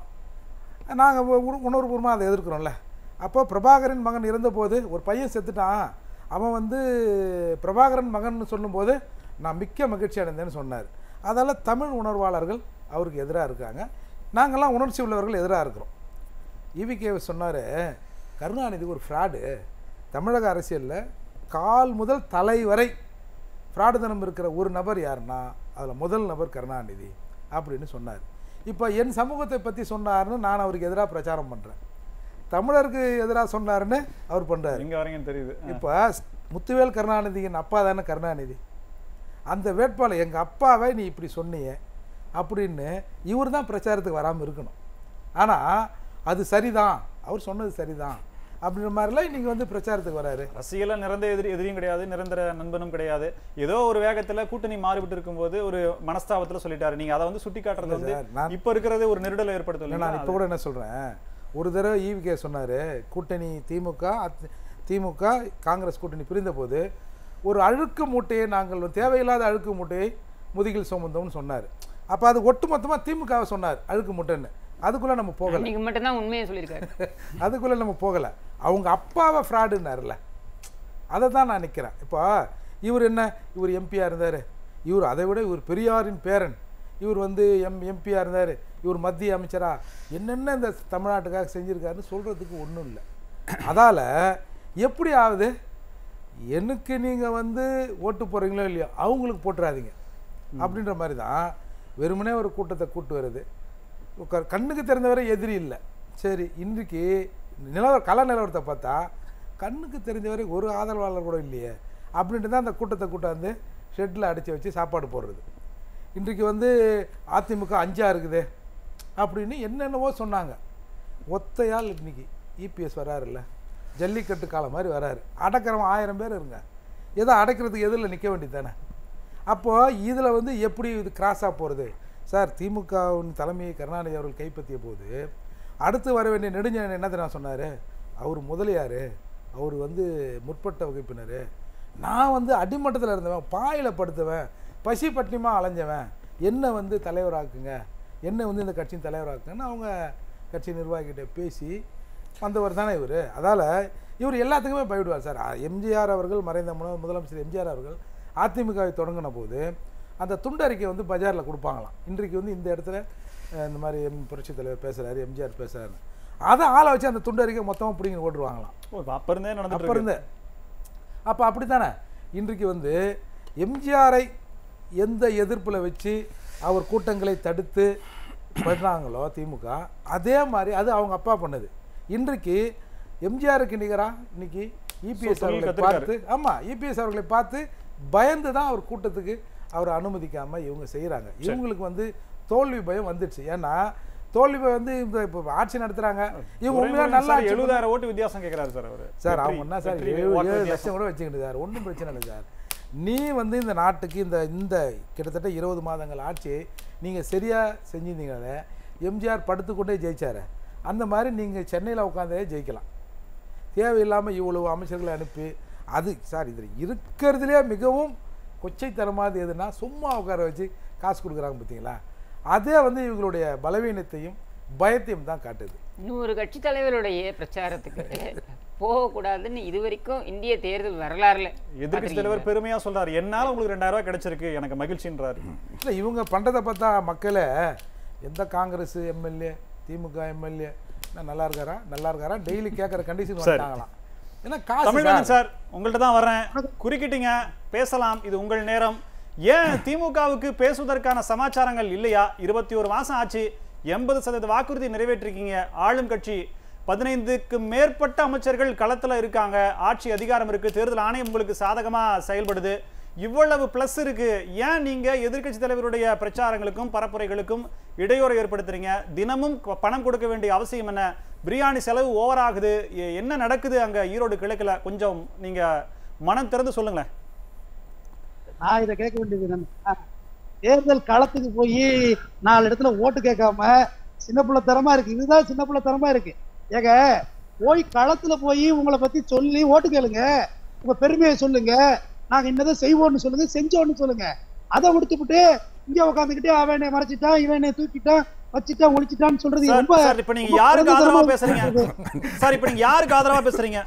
நாங்கள் உணர்வுபூர்வமாக அதை எதிர்க்கிறோம்ல அப்போ பிரபாகரன் மகன் இருந்தபோது ஒரு பையன் செத்துட்டான் அவன் வந்து பிரபாகரன் மகன் சொல்லும்போது நான் மிக்க மகிழ்ச்சி அடைந்தேன்னு சொன்னார் அதால் தமிழ் உணர்வாளர்கள் அவருக்கு எதிராக இருக்காங்க நாங்கள்லாம் உணர்ச்சி உள்ளவர்கள் எதிராக இருக்கிறோம் இவிகே சொன்னார் கருணாநிதி ஒரு ஃப்ராடு தமிழக அரசியலில் கால் முதல் தலை வரை ஃப்ராடுதனம் இருக்கிற ஒரு நபர் யாருன்னா அதில் முதல் நபர் கருணாநிதி அப்படின்னு சொன்னார் இப்போ என் சமூகத்தை பற்றி சொன்னாருன்னு நான் அவருக்கு எதிராக பிரச்சாரம் பண்ணுறேன் தமிழருக்கு எதிராக சொன்னாருன்னு அவர் பண்ணுறாரு எங்க வரீங்கன்னு தெரியுது இப்போ முத்துவேல் கருணாநிதியின் அப்பா தானே கருணாநிதி அந்த வேட்பாளர் எங்கள் அப்பாவை நீ இப்படி சொன்னியே அப்படின்னு இவர் தான் பிரச்சாரத்துக்கு வராமல் இருக்கணும் ஆனால் அது சரிதான் அவர் சொன்னது சரிதான் அப்படின்ற மாதிரிலாம் இன்னைக்கு வந்து பிரச்சாரத்துக்கு வராரு அரசியல நிரந்த எதிரி எதிரியும் கிடையாது நிரந்தர நண்பனும் கிடையாது ஏதோ ஒரு வேகத்துல கூட்டணி மாறிவிட்டு இருக்கும்போது ஒரு மனஸ்தாபத்துல சொல்லிட்டாரு நீங்க அதை வந்து சுட்டி காட்டுறது வந்து சார், நான் இப்ப இருக்கிறது ஒரு நெருடலை இல்லை, ஏற்படுத்தல நான் இப்போ கூட என்ன சொல்கிறேன் ஒரு தடவை ஈவிகே சொன்னார் கூட்டணி திமுக அத்- திமுக காங்கிரஸ் கூட்டணி பிரிந்தபோது ஒரு அழுக்கு மூட்டையை நாங்கள் வந்து தேவையில்லாத அழுக்கு மூட்டையை முதுகில் சுமந்தோம்னு சொன்னார் அப்போ அது ஒட்டுமொத்தமாக திமுகவை சொன்னார் அழுக்கு மூட்டைன்னு அதுக்குள்ளே நம்ம போகலை அன்னைக்கு மட்டும்தான் உண்மையை சொல்லியிருக்காரு அதுக்குள்ளே நம்ம போகலை அவங்க அப்பாவை ஃப்ராடுன்னார்ல அதை தான் நான் நிற்கிறேன் இப்போ இவர் என்ன இவர் எம்பியாக இருந்தார் இவர் அதை விட இவர் பெரியாரின் பேரன் இவர் வந்து எம் எம்பியாக இருந்தார் இவர் மத்திய அமைச்சரா என்னென்ன இந்த தமிழ்நாட்டுக்காக செஞ்சுருக்காருன்னு சொல்கிறதுக்கு ஒன்றும் இல்லை அதால் எப்படி ஆகுது எனக்கு நீங்கள் வந்து ஓட்டு போடுறீங்களோ இல்லையோ அவங்களுக்கு போட்டுறாதீங்க அப்படின்ற மாதிரி தான் வெறுமனே ஒரு கூட்டத்தை கூட்டு வருது உக்க- கண்ணுக்கு தெரிந்தவரை எதிரி இல்லை சரி இன்றைக்கு நிலவர கல நிலவரத்தை பார்த்தா கண்ணுக்கு தெரிஞ்சவரை ஒரு ஆதரவாளர் கூட இல்லையே அப்படின்ட்டு தான் அந்த கூட்டத்தை கூட்டாந்து ஷெட்டில் அடைச்சி வச்சு சாப்பாடு போடுறது இன்றைக்கு வந்து அதிமுக அஞ்சா இருக்குது அப்படின்னு என்னென்னவோ சொன்னாங்க ஒத்தையால் இன்னைக்கு இபிஎஸ் வராருல்ல ஜல்லிக்கட்டு காலம் மாதிரி வராரு அடக்கிறவன் ஆயிரம் பேர் இருங்க ஏதோ அடைக்கிறதுக்கு எதிரில் நிற்க வேண்டியது தானே அப்போது இதில் வந்து எப்படி இது கிராஸாக போகிறது சார் திமுகவின் தலைமையை கருணாநிதி அவர்கள் கைப்பற்றிய போது அடுத்து வர வேண்டிய நெடுஞ்செழியன் என்ன தெரியுமா சொன்னார் அவர் முதலியார் அவர் வந்து முற்பட்ட வகுப்பினர் நான் வந்து அடிமட்டத்தில் இருந்தவன் பாயில் படுத்தவன் பசி பட்டினிமாக அலைஞ்சவன் என்னை வந்து தலைவராக்குங்க என்னை வந்து இந்த கட்சியின் தலைவராக்குங்கன்னு அவங்க கட்சி நிர்வாகிகிட்ட பேசி வந்தவர் தானே இவர் அதால் இவர் எல்லாத்துக்குமே பயப்படுவார் சார் எம்ஜிஆர் அவர்கள் மறைந்த முன- முதலமைச்சர் எம்ஜிஆர் அவர்கள் அதிமுகவை தொடங்கின போது அந்த துண்டறிக்கை வந்து பஜாரில் கொடுப்பாங்களாம் இன்றைக்கு வந்து இந்த இடத்துல அஹ், இந்த மாதிரி எம் புரட்சித் தலைவர் பேசுகிறாரு எம்ஜிஆர் பேசுகிறாரு அதை ஆளை வச்சு அந்த துண்டறிக்கை மொத்தமாக பிடிங்கி ஓட்டுருவாங்களாம் ஓ, இப்ப அப்ப இருந்தே நடந்துட்டு அப்போ இருக்கு. இருந்தே அப்போ அப்படித்தானே இன்றைக்கு வந்து எம்ஜிஆரை எந்த எதிர்ப்பில் வச்சு அவர் கூட்டங்களை தடுத்து பண்ணாங்களோ திமுக அதே மாதிரி அது அவங்க அப்பா பண்ணது இன்றைக்கு எம்ஜிஆருக்கு நிகரா இன்னைக்கு இபிஎஸ் So, தொழில் அவர்களை கத்துக்கிட்டாரு. பார்த்து ஆமாம் இபிஎஸ் அவர்களை பார்த்து பயந்து தான் அவர் கூட்டத்துக்கு அவர் அனுமதிக்காமல் இவங்க செய்கிறாங்க இவங்களுக்கு வந்து தோல்வி பயம் வந்துடுச்சு ஏன்னா தோல்வி பயம் வந்து இந்த இப்போ ஆட்சி நடத்துகிறாங்க இவங்க உண்மையாக துரைமுருகன் நல்லா சார் ஆட்சி பண்ண- எழுபதாயிரம் ஓட்டு வித்தியாசம் கேட்கிறாரு சார் அவரு சார் வெற்றி- அவங்க என்ன சார் வெற்றி ஏழு வாக்கு ஏழு வித்தியாசம். லட்சம் கூட வச்சுக்கிட்டு சார் ஒன்றும் பிரச்சனை இல்லை சார் நீ வந்து இந்த நாட்டுக்கு இந்த இந்த கிட்டத்தட்ட இருபது மாதங்கள் ஆட்சி நீங்கள் சரியாக செஞ்சிருந்தீங்களே எம்ஜிஆர் படுத்துக்கொண்டே ஜெயிச்சாரு அந்த மாதிரி நீங்கள் சென்னையில் உட்காந்தே ஜெயிக்கலாம் தேவையில்லாமல் இவ்வளவு அமைச்சர்களை அனுப்பி அது சார் இதில் இருக்கிறதுலே மிகவும் கொச்சைத்தனமானது எதுனா சும்மா உட்கார வச்சு காசு கொடுக்குறாங்க பார்த்தீங்களா அதே வந்து இவங்களுடைய பலவீனத்தையும் பயத்தையும் தான் காட்டுது இன்னொரு கட்சி தலைவருடைய பிரச்சாரத்துக்கு போகக்கூடாதுன்னு இது வரைக்கும் இந்திய தேர்தல் வரலாறுல எதிர்க்கட்சி தலைவர் பெருமையா சொல்றாரு என்னால உங்களுக்கு ரெண்டாயிரம் ரூபாய் கிடைச்சிருக்கு எனக்கு மகிழ்ச்சின்றாரு இல்லை இவங்க பண்ணுறதை பார்த்தா மக்களே எந்த காங்கிரஸ் எம்எல்ஏ திமுக எம்எல்ஏ நல்லா இருக்காரா நல்லா இருக்காரா டெய்லி கேட்குற கண்டிஷன் சரி. வந்துட்டாங்களாம் ஏன்னா காசு தமிழ்வேந்தன் சார். சார் உங்கள்ட்ட தான் வர்றேன் குறுக்கிட்டீங்க பேசலாம் இது உங்கள் நேரம் ஏன் திமுகவுக்கு பேசுவதற்கான சமாச்சாரங்கள் இல்லையா இருபத்தி ஒரு மாசம் ஆச்சு எண்பது சதவீத வாக்குறுதி நிறைவேற்றிருக்கீங்க ஆளும் கட்சி பதினைந்துக்கு மேற்பட்ட அமைச்சர்கள் களத்துல இருக்காங்க ஆட்சி அதிகாரம் இருக்கு தேர்தல் ஆணையம் உங்களுக்கு சாதகமா செயல்படுது இவ்வளவு பிளஸ் இருக்கு ஏன் நீங்க எதிர்க்கட்சி தலைவருடைய பிரச்சாரங்களுக்கும் பரப்புரைகளுக்கும் இடையூறு ஏற்படுத்துறீங்க தினமும் க- பணம் கொடுக்க வேண்டிய அவசியம் என்ன பிரியாணி செலவு ஓவர் ஆகுது எ- என்ன நடக்குது அங்க ஈரோடு கிழக்குல கொஞ்சம் நீங்க மனம் திறந்து சொல்லுங்களேன் நான் இதை கேட்க வேண்டியது என்னன்னா தேர்தல் களத்துக்கு போய் நாலு இடத்துல ஓட்டு கேட்காம சின்ன பிள்ளை தரமா இருக்கு இதுதான் சின்ன பிள்ளை தரமா இருக்கு ஏங்க போய் களத்துல போய் உங்களை பத்தி சொல்லி ஓட்டு கேளுங்க உங்க பெருமையை சொல்லுங்க நாங்க இன்னதான் செய்வோம்னு சொல்லுங்க செஞ்சோம்னு சொல்லுங்க அதை விடுத்துப்புட்டு இங்க உட்காந்துக்கிட்டே அவன் என்னை மறைச்சிட்டான் இவன் என்னை தூக்கிட்டான் வச்சுட்டான் ஒழிச்சிட்டான்னு சொல்றது சார், ரொம்ப சார் இப்ப நீங்க ரொம்ப யாருக்கு ஆதரவா குறைந்த பேசுறீங்க தரமா சார் இப்ப நீங்க யாருக்கு ஆதரவா பேசுறீங்க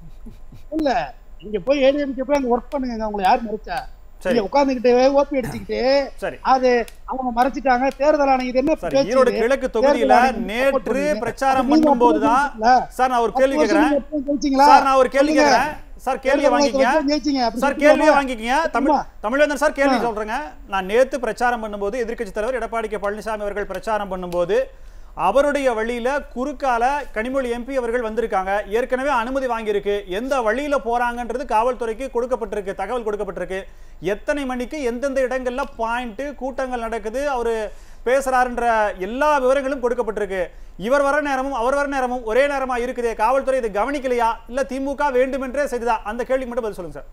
இல்ல நீங்க போய் ஏடிஎம்கே போய் அங்க ஒர்க் பண்ணுங்க உங்களை யார் மறைச்சா சரி நீங்க உட்காந்துக்கிட்டு ஓபி அடிச்சுக்கிட்டு சரி அது அவங்க மறைச்சிட்டாங்க தேர்தல் ஆணையம் இது என்ன சார் பேச்சு ஈரோடு இது? கிழக்கு தொகுதியில தேர்தல் ஆணையம் support நேற்று பண்ணுங்க. பிரச்சாரம் அப்ப நீங்க பண்ணும்போது தான் அப்போ சார் நான் ஒரு கேள்வி அப்போ கேட்கிறேன் நீங்க எப்போ ஜெயிச்சீங்களா? சார் நான் ஒரு கேள்வி சொல்லுங்க. கேட்கிறேன் சார் கேள்வியை தேர்தல் வாங்கிக்கங்க ஆணையத்துல ஜெயிச்சீங்க, அப்படி சார் சொல்லுங்க. கேள்வியை வாங்கிக்கங்க தமிழ் ஆமா. தமிழ்வேந்தன் சார் கேள்வி சொல்றேங்க நான் நேத்து பிரச்சாரம் பண்ணும்போது எதிர்க்கட்சி தலைவர் எடப்பாடி கே பழனிசாமி அவர்கள் பிரச்சாரம் பண்ணும்போது அவருடைய வழியில குறுக்கால கனிமொழி எம்பி அவர்கள் வந்திருக்காங்க ஏற்கனவே அனுமதி வாங்கியிருக்கு எந்த வழியில போறாங்கன்றது காவல்துறைக்கு கொடுக்கப்பட்டிருக்கு தகவல் கொடுக்கப்பட்டிருக்கு எத்தனை மணிக்கு எந்தெந்த இடங்கள்ல பாயிண்ட் கூட்டங்கள் நடக்குது அவரு பேசுறாருன்ற எல்லா விவரங்களும் கொடுக்கப்பட்டிருக்கு இவர் வர நேரமும் அவர் வர நேரமும் ஒரே நேரமா இருக்குதே காவல்துறை இதை கவனிக்கலையா இல்ல திமுக வேண்டுமென்றே செய்ததா அந்த கேள்விக்கு மட்டும் பதில் சொல்லுங்க சார்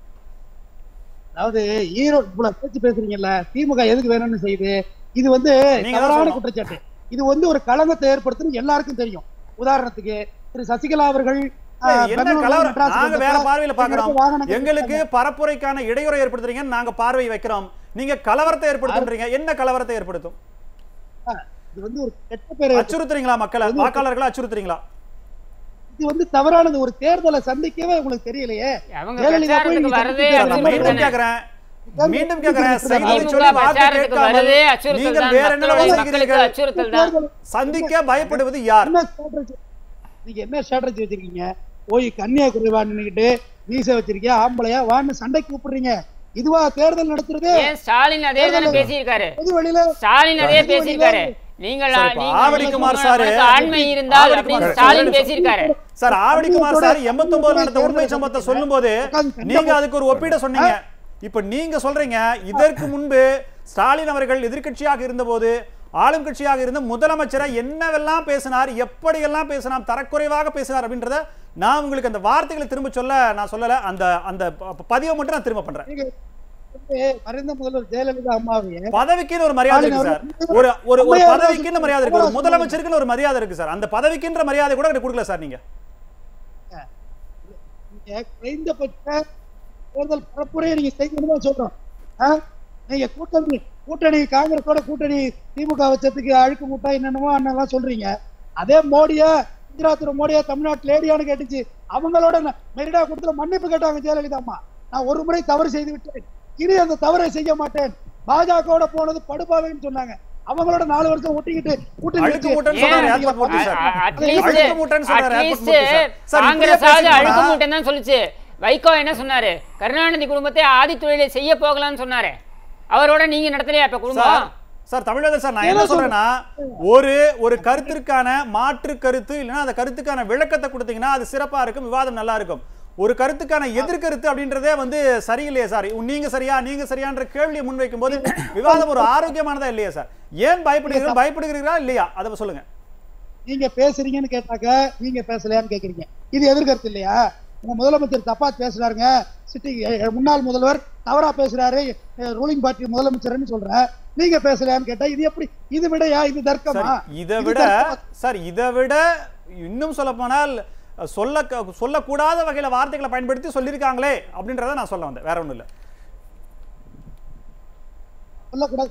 அதாவது ஈரோடு இவ்வளவு பேச்சு பேசுறீங்கல்ல திமுக எதுக்கு வேணும்னு செய்யுது இது வந்து நீங்க தான் தவறான சொல்லணும். குற்றச்சாட்டு இது வந்து ஒரு களங்கத்தை ஏற்படுத்துன்னு எல்லாருக்கும் தெரியும் உதாரணத்துக்கு திரு சசிகலா அவர்கள் ஆ, சரி, என்ன பெங்களூர்ல கலவரம் மெட்ராஸுக்கு நாங்க வேற வந்தப்ப பார்வையில பாக்குறோம் எங்களுக்கு வாகனம் எங்களுக்கு பரப்புரைக்கான இடையூறை ஏற்படுத்துறீங்க நாங்க பார்வை வைக்கிறோம் நீங்க கலவரத்தை ஏற்படுத்துறீங்க என்ன கலவரத்தை ஏற்படுத்தும் இது வந்து ஒரு கெட்ட பேர் அச்சுறுத்துறீங்களா மக்களை வாக்காளர்களை அச்சுறுத்துறீங்களா இது வந்து தவறானது ஒரு தேர்தலை சந்திக்கவே உங்களுக்கு தெரியலையே அவங்க ஜெயலலிதா போய் பிரச்சாரத்துக்கு நீங்க வரதே சந்திக்க நான் அச்சுறுத்தல் மீண்டும் தானே. கேக்குறேன் மீண்டும் கேக்குறேன் செய்தி திமுக சொல்லி வாக்கு பிரச்சாரத்துக்கு கேட்காமல் வரதே அச்சுறுத்தல் நீங்கள் தான் வேற என்ன மக்களுடைய மக்களுக்கு செய்கிறீர்கள் அச்சுறுத்தல் தான் தேர்தல் சந்திக்க பயப்படுவது யார் என்ன ஸ்ட்ராட்டஜி நீங்க என்ன ஸ்ட்ராட்டஜி வச்சிருக்கீங்க போய் கன்னியாகுமரி வா நின்னுக்கிட்டு மீசை வச்சிருக்கியா ஆம்பளையா வான்னு சண்டைக்கு கூப்பிடுறீங்க இதுவா தேர்தல் நடத்துறது ஏன் ஸ்டாலின் அதே தானே பேசியிருக்காரு பொது வழியில ஸ்டாலின் அதே பொது பேசியிருக்காரு வழியில நீங்கள் சரி, இப்ப நீங்கள் ஆவடி குமார் உங்களுக்கு சாரு- ஆண்மை இருந்தால் ஆவடி அப்படின்னு குமார் ஸ்டாலின் சார் பேசியிருக்காரு சார் ஆவடிக்குமார் சார் எண்பத்தி ஒன்பது நடந்த உண்மை சம்பவத்தை சொல்லும்போது நீங்க அதுக்கு ஒரு ஒப்பீட சொன்னீங்க இப்ப நீங்க சொல்றீங்க இதற்கு முன்பு ஸ்டாலின் அவர்கள் எதிர்க்கட்சியாக இருந்தபோது ஆளும் கட்சியாக இருந்த முதலமைச்சரை என்னவெல்லாம் பேசினார் எப்படியெல்லாம் பேசினார் தரக்குறைவாக பேசினார் அப்படின்றத நான் உங்களுக்கு அந்த வார்த்தைகளை திரும்ப சொல்ல நான் சொல்லல அந்த அந்த ப- பதிவை மட்டும் நான் திரும்ப பண்றேன் நீங்க வந்து மறைந்த முதல்வர் ஜெயலலிதா அம்மாவையே பதவிக்குன்னு ஒரு மரியாதை இருக்கு சார் ஒரு ஒரு ஒரு அம்மையார் பதவிக்குன்னு மரியாதை இருக்கு ஒரு அம்மையார் முதலமைச்சருக்குன்னு ஒரு மரியாதை இருக்கு சார் அந்த பதவிக்குன்ற மரியாதை கூட எனக்கு கொடுக்கல சார் நீங்க நீங்க குறைந்தபட்ச தேர்தல் பரப்புரையை நீங்க செய்யணும்னு தான் சொல்றோம் ஆ? நீங்க கூட்டணி கூட்டணி காங்கிரஸோட கூட்டணி திமுக வச்சதுக்கு அழுக்கு முட்டா என்னென்னமோ அண்ணெல்லாம் சொல்றீங்க அதே மோடியா குஜராத் மோடியா தமிழ்நாட்டு லேடியான்னு கேட்டுச்சு அவங்களோட நான் மெரிடா கொடுத்துல மன்னிப்பு கேட்டாங்க ஜெயலலிதா அம்மா நான் ஒரு முறை தவறு செய்து விட்டேன் இனி அந்த தவறை செய்ய மாட்டேன் பாஜகவோட போனது படுபாவைன்னு சொன்னாங்க அவங்களோட நாலு வருஷம் ஒட்டிக்கிட்டு கூட்டணி அழுக்கு வச்சு- மூட்டைன்னு சொன்னாரு ஏன்? ஏர்போர்ட் மூர்த்தி சார் அட்லீஸ்ட் அழுக்கு மூட்டைன்னு சொன்னாரு airport at least Murthy sir. Sir இப்படியே காங்கிரஸாவது பேசிட்டு அழுக்கு போனா- மூட்டைன்னு தான் சொல்லுச்சு வைகோ என்ன சொன்னாரு கருணாநிதி குடும்பத்தை ஆதி தொழிலை செய்ய போகலாம்னு சொன்னாரு அவரோட நீங்க நடத்தலையா இப்ப சார் குடும்பம் சார் தமிழக சார் நான் என்ன சொல்றேன்னா ஒரு ஒரு கருத்திற்கான மாற்று கருத்து இல்லைன்னா அந்த கருத்துக்கான விளக்கத்தை கொடுத்தீங்கன்னா அது சிறப்பா இருக்கும் விவாதம் நல்லா இருக்கும் ஒரு கருத்துக்கான எதிர்கருத்து அப்படின்றதே வந்து சரியில்லையே சார் நீங்க சரியா நீங்க சரியான்ற கேள்வியை முன்வைக்கும் போது விவாதம் ஒரு ஆரோக்கியமானதா இல்லையா சார் ஏன் பயப்படுகிறீர்கள் பயப்படுகிறீர்களா இல்லையா அதை சொல்லுங்க நீங்க பேசுறீங்கன்னு கேட்டாக்க நீங்க பேசலையான்னு கேக்குறீங்க இது எதிர்கருத்து இல்லையா உங்க முதலமைச்சர் தப்பா பேசுறாருங்க சிட்டி அஹ், முன்னாள் முதல்வர் தவறா பேசுறாரு ரூலிங் பார்ட்டி முதலமைச்சர்னு சொல்ற நீங்க பேசலையான்னு கேட்டா இது எப்படி இது விடையா இது தர்க்கமா சார் இதை இது விட தர்க்கமா? சார் இதை விட இன்னும் சொல்ல போனால் சொல்ல சொல்லக்கூடாத வகையில வார்த்தைகளை பயன்படுத்தி சொல்லியிருக்காங்களே அப்படின்றத நான் சொல்ல வந்தேன் வேற ஒண்ணும் இல்லை சொல்லக்கூடாது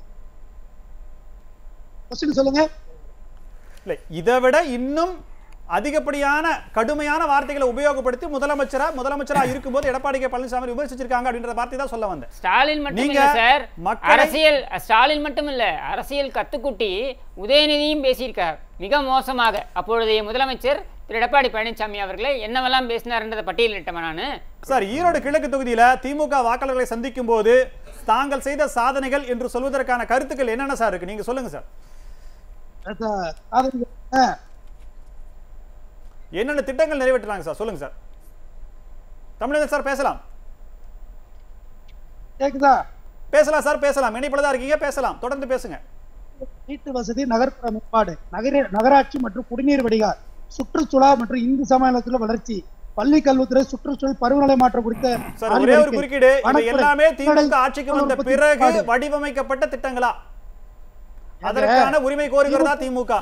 கொஸ்டின் சொல்லுங்க இல்லை இதை விட இன்னும் அதிகப்படியான கடுமையான வார்த்தைகளை உபயோகப்படுத்தி முதலமைச்சரா முதலமைச்சரா இருக்கும்போது எடப்பாடி கே பழனிசாமி விமர்சிச்சிருக்காங்க அப்படின்ற வார்த்தை தான் சொல்ல வந்தேன் ஸ்டாலின் மட்டும் நீங்க இல்ல சார் மக்களை- அரசியல் ஸ்டாலின் மட்டும் இல்ல அரசியல் கத்துக்குட்டி உதயநிதியும் பேசியிருக்கார் மிக மோசமாக அப்பொழுதைய முதலமைச்சர் திரு எடப்பாடி பழனிசாமி அவர்களை என்னவெல்லாம் பேசினார்ன்றதை பட்டியலிட்டமா நானு சார் ஈரோடு கிழக்கு தொகுதியில திமுக வாக்காளர்களை சந்திக்கும் போது தாங்கள் செய்த சாதனைகள் என்று சொல்வதற்கான கருத்துக்கள் என்னென்ன சார் இருக்கு நீங்க சொல்லுங்க சார் அதான், அது, அஹ், என்னென்ன திட்டங்கள் நிறைவேற்றுறாங்க சார் சொல்லுங்க சார் தமிழக சார் பேசலாம் கேக்குதா பேசலாம் சார் பேசலாம் இணைப்புல தான் இருக்கீங்க பேசலாம் தொடர்ந்து பேசுங்க வீட்டு வசதி நகர்ப்புற மேம்பாடு நகர நகராட்சி மற்றும் குடிநீர் வடிகால் சுற்றுச்சூழல் மற்றும் இந்து சமயத்துல வளர்ச்சி பள்ளி கல்வித்துறை சுற்றுச்சூழல் பருவநிலை மாற்றம் குறித்த சார் ஒரே ஒரு ஆய்வறிக்கை. குறுக்கீடு இவை வனத்துறை, எல்லாமே திமுக கடல் ஆட்சிக்கு வந்த உற்பத்தி பிறகு மேம்பாடு. வடிவமைக்கப்பட்ட திட்டங்களா அதற்கான உரிமை கோருகிறதா திமுக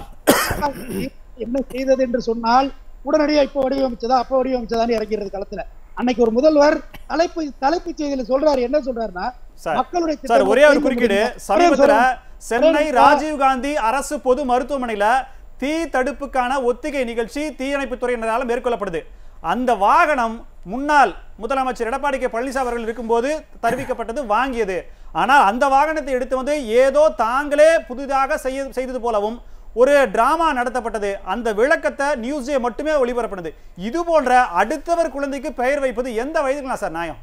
என்ன செய்தது என்று சொன்னால் உடனடியா இப்ப வடிவமைச்சதா அப்ப வடிவமைச்சதான்னு இறங்கிறது களத்துல அன்னைக்கு ஒரு முதல்வர் தலைப்பு தலைப்புச் செய்தியில சொல்றாரு என்ன சொல்றாருன்னா சார் மக்களுடைய சார் திட்டங்களை ஒரே ஒரு செய்து குறுக்கீடு முடிங்க. சமீபத்துல ஒரே சென்னை ஒரே ராஜீவ் காந்தி அரசு பொது மருத்துவமனையில தீ தடுப்புக்கான ஒத்திகை நிகழ்ச்சி தீயணைப்புத் துறையினரால மேற்கொள்ளப்படுது அந்த வாகனம் முன்னாள் முதலமைச்சர் எடப்பாடி கே பழனிசாமி அவர்கள் இருக்கும்போது தெரிவிக்கப்பட்டது வாங்கியது ஆனால் அந்த வாகனத்தை எடுத்து வந்து ஏதோ தாங்களே புதிதாக செய்ய செய்தது போலவும் ஒரு டிராமா நடத்தப்பட்டது அந்த விளக்கத்தை நியூஸ் டே மட்டுமே ஒளிபரப்பினது இது போன்ற அடுத்தவர் குழந்தைக்கு பெயர் வைப்பது எந்த வயதுக்குலாம் சார் நியாயம்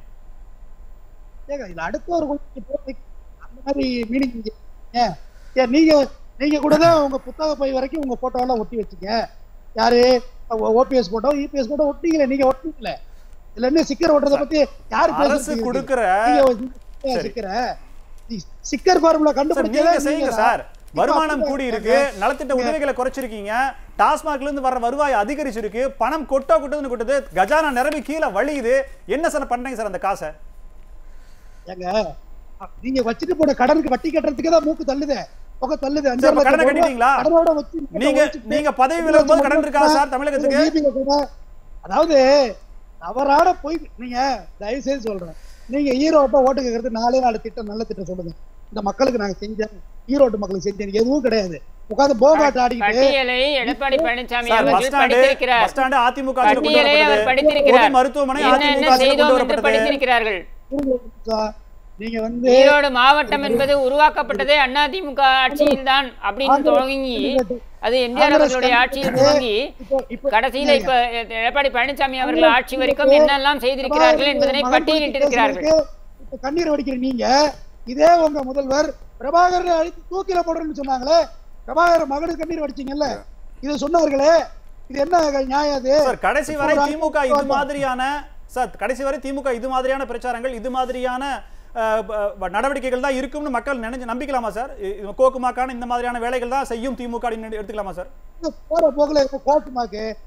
ஏங்க, இதுல அடுத்த ஒரு குழந்தைக்கு போய் அந்த மாதிரி மீனிங் ஏன் ஏன் நீங்க நீங்க கூட தான் உங்க புத்தக பை வரைக்கும் உங்க போட்டோ எல்லாம் ஒட்டி வச்சுங்க யாரு ஓபிஎஸ் போட்டோ இபிஎஸ் போட்டோ ஒட்டிக்கல நீங்க ஒட்டிக்கல இதுல என்ன சிக்கர் ஓட்டுறத பத்தி யாரு அரசு பேசுறது கொடுக்கிற சரி. சிக்கர சிக்கர் ஃபார்முலா சார் கண்டுபிடிச்சதே நீங்க செய்யுங்க நீங்க சார் தான். வருமானம் இப்ப கூடி அப்படிதான் இருக்கு இருக்காங்க. நலத்திட்ட உதவிகளை குறைச்சிருக்கீங்க டாஸ்மாக்ல இருந்து வர்ற வருவாய் அதிகரிச்சிருக்கு பணம் கொட்டோ கொட்டுதுன்னு கொட்டுது கஜானா நிரம்பி கீழே வழியுது என்ன சார் பண்றீங்க சார் அந்த காசை ஏங்க நீங்க வச்சுட்டு போன கடனுக்கு வட்டி கட்டுறதுக்கு தான் மூக்கு தள்ளுதே புகை தள்ளுது சார், இப்ப கடனை கட்டிட்டீங்களா? கடனோட வச்சு நீங்க நீங்க பதவி விலகும் போது கடன் இருக்கா சார் தமிழகத்துக்கு EB ல கூட அதாவது தவறான போய் நீங்க தயவு செய்து சொல்றேன் நீங்க ஈரோட்டை ஓட்டு கேட்கறது நாலே நாலு திட்டம் நல்ல திட்டம் சொல்லுங்க இந்த மக்களுக்கு நாங்க செஞ்சேன் ஈரோட்டு மக்களுக்கு செஞ்சேன் எதுவும் கிடையாது உட்காந்து போகாட்டு ஆடிக்கிட்டு பட்டியலை எடப்பாடி பழனிசாமி சார் பஸ் அவர்கள் ஸ்டாண்டு படித்திருக்கிறார் பஸ் ஸ்டாண்டு அதிமுக ஆட்சியில் கொண்டு பட்டியலை அவர் வரப்பட்டது படித்திருக்கிறார் பொது மருத்துவமனை என்ன அதிமுக என்ன ஆட்சியில் கொண்டு செய்தோம் என்று வரப்பட்டது படித்திருக்கிறார்கள் சார், நீங்க வந்து ஈரோடு மாவட்டம் என்பது உருவாக்கப்பட்டதே அதிமுக ஆட்சியில்தான் அப்படின்னு தொடங்கி அது எம்ஜிஆர் அவர்களுடைய ஆட்சியில் துவங்கி இப்போ இப்போ கடைசியில இப்ப எடப்பாடி பழனிசாமி அவர்கள் ஆட்சி வரைக்கும் என்னெல்லாம் செய்திருக்கிறார்கள் என்பதனை பட்டியலிட்டிருக்கிறார்கள் இப்ப கண்ணீர் வடிக்கிற நீங்க இதே உங்க முதல்வர் பிரபாகரனை அழித்து தூக்கில போடுறேன்னு சொன்னாங்களே பிரபாகர் மகனுக்கு கண்ணீர் வடிச்சீங்கல்ல இதை சொன்னவர்களே இது என்ன நியாயம் அது சார் கடைசி வரை ஒரு திமுக இது ஆண்டு மாதிரியான சார் கடைசி வரை திமுக இது மாதிரியான பிரச்சாரங்கள் இது மாதிரியான அஹ், ப- ப- நடவடிக்கைகள் தான் இருக்கும்னு மக்கள் நினைச்சு நம்பிக்கலாமா சார் இ- இது கோக்குமாக்கான இந்த மாதிரியான வேலைகள் தான் செய்யும் திமுக அப்படின்னு எடுத்துக்கலாமா சார் போற போகல இப்ப கோட்டுமாக்கு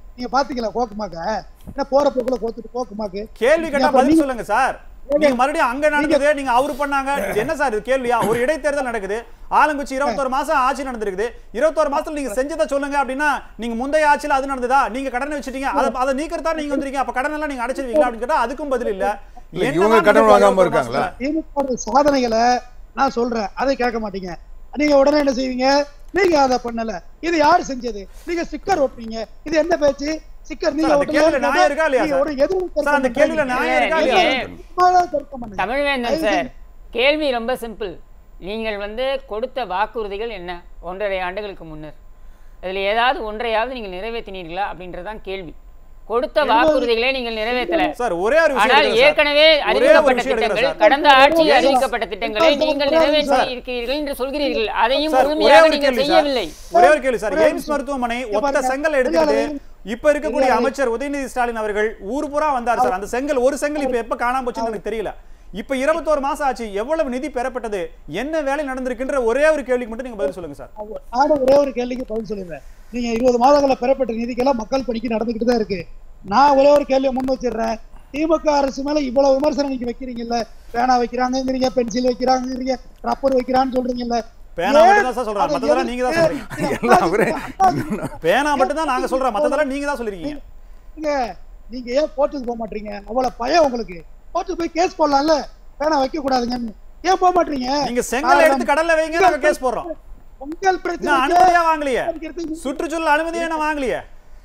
நீங்க பாத்தீங்களா கோக்குமாக்க என்ன போற போக்குல கோத்துட்டு கோக்குமாக்கு கேள்வி கேட்டா அப்ப பதில் நீங்க- சொல்லுங்க சார் நீங்க மறுபடியும் அங்க நடந்தது நீங்க அவரு பண்ணாங்க இது என்ன சார் இது கேள்வியா ஒரு இடைத்தேர்தல் நடக்குது ஆலங்குச்சி இருபத்தொரு மாசம் ஆட்சி நடந்திருக்குது இருபத்தொரு மாசத்துல நீங்க செஞ்சதை சொல்லுங்க அப்படின்னா நீங்க முந்தைய ஆட்சியில அது நடந்ததா நீங்க கடனை வச்சுட்டீங்க அதை அதை நீக்கிறதா நீங்க வந்திருக்கீங்க அப்ப கடன் எல்லாம் நீங்க அடைச்சிருவீங்களா அப்படின்னு கேட்டா அதுக்கும் பதில் இல்ல இல்ல, என்னதான் இவங்க கடன் நடந்தது வாங்காம 21 இருக்காங்களா? மாசத்துல? திமுக சாதனைகளை நான் சொல்றேன் அதை கேட்க மாட்டீங்க நீங்க உடனே என்ன செய்வீங்க நீங்க அதை பண்ணல இது யார் செஞ்சது நீங்க ஸ்டிக்கர் ஒட்டுறீங்க இது என்ன பேச்சு ஸ்டிக்கர் நீங்க சார், அந்த ஒட்டலையா? கேள்வியில நியாயம் இருக்கா இல்லையா நீங்க சார்? ஒரு எதிரும் சார், அந்த தர்க்கம் கேள்வியில பண்றீங்க. நியாயம் இருக்கா இல்லையா? சும்மாவே தர்க்கம் பண்ணுங்க. தமிழ்வேந்தன் தயவு சார் செஞ்சு- கேள்வி ரொம்ப சிம்பிள் நீங்கள் வந்து கொடுத்த வாக்குறுதிகள் என்ன ஒன்றரை ஆண்டுகளுக்கு முன்னர் அதில் ஏதாவது ஒன்றையாவது நீங்கள் நிறைவேற்றினீர்களா அப்படின்றதான் கேள்வி கொடுத்த வாக்குறுதிகளை நீங்கள் நிறைவேற்றல சார் ஒரே ஒரு விஷயம் ஆனால் எடுக்கிறேன் சார். ஏற்கனவே ஒரே ஒரு அறிவிக்கப்பட்ட விஷயம் எடுக்கிறேன் திட்டங்கள் சார். கடந்த ஆட்சியில் சார். அறிவிக்கப்பட்ட திட்டங்களை சார், நீங்கள் சார், நிறைவேற்றி சார். இருக்கிறீர்கள் என்று சொல்கிறீர்கள் அதையும் சார், ஒரே முழுமையாக ஒரு நீங்கள் கேள்வி சார். செய்யவில்லை ஒரே ஒரு கேள்வி சார் ஒரே ஒரு எய்ம்ஸ் நிமிஷம். மருத்துவமனை இங்க ஒத்த பாருங்க. செங்கல் எடுத்துக்கிட்டு பெரியார் இப்ப இருக்கக்கூடிய பெரியார் அமைச்சர் உதயநிதி ஸ்டாலின் அவர்கள் ஊர் பூரா வந்தார் சார் அந்த செங்கல் ஒரு செங்கல் இப்ப எப்ப காணாம போச்சுன்னு எனக்கு தெரியல இப்ப இருபத்தோரு மாசம் ஆச்சு எவ்வளவு நிதி பெறப்பட்டது என்ன வேலை நடந்திருக்குன்ற ஒரே ஒரு கேள்விக்கு மட்டும் நீங்க பதில் சொல்லுங்க சார் நானும் ஒரே ஒரு கேள்விக்கு பதில் சொல்லிடுறேன் நீங்க இருபது மாதங்கள பெறப்பட்ட நிதிக்கெல்லாம் மக்கள் பணிக்கு நடந்துகிட்டு தான் இருக்கு நான் ஒரே ஒரு கேள்வியை முன் வச்சிடுறேன் திமுக அரசு மேல இவ்வளவு விமர்சனம் நீங்க வைக்கிறீங்கல்ல பேனா வைக்கிறாங்கிறீங்க பென்சில் வைக்கிறாங்கிறீங்க ரப்பர் வைக்கிறான்னு சொல்றீங்கல்ல பேனா ஏன் மட்டும் தான் சார் சொல்றாரு அதை மத்ததெல்லாம் எது- நீங்க தான் ஏன் சொல்றீங்க இது எல்லாம் அவரே பேனா மட்டும் தான் நாங்க சொல்றோம் மத்ததெல்லாம் நீங்க தான் சொல்லிருக்கீங்க நீங்க நீங்க ஏன் கோர்ட்டுக்கு போக மாட்டீங்க அவ்வளவு பயம் உங்களுக்கு கோர்ட்டுக்கு போய் கேஸ் போடலாம்ல பேனா வைக்க கூடாதுங்கன்னு ஏன் போக மாட்டீங்க நீங்க செங்கல் எடுத்து கடல்ல வைங்க நாங்க கேஸ் போடுறோம் உங்கள் இன்னும் பிரச்சனை அனுமதியா வாங்கலையே சுற்றுச்சூழல் அனுமதியே நான் வாங்கலையே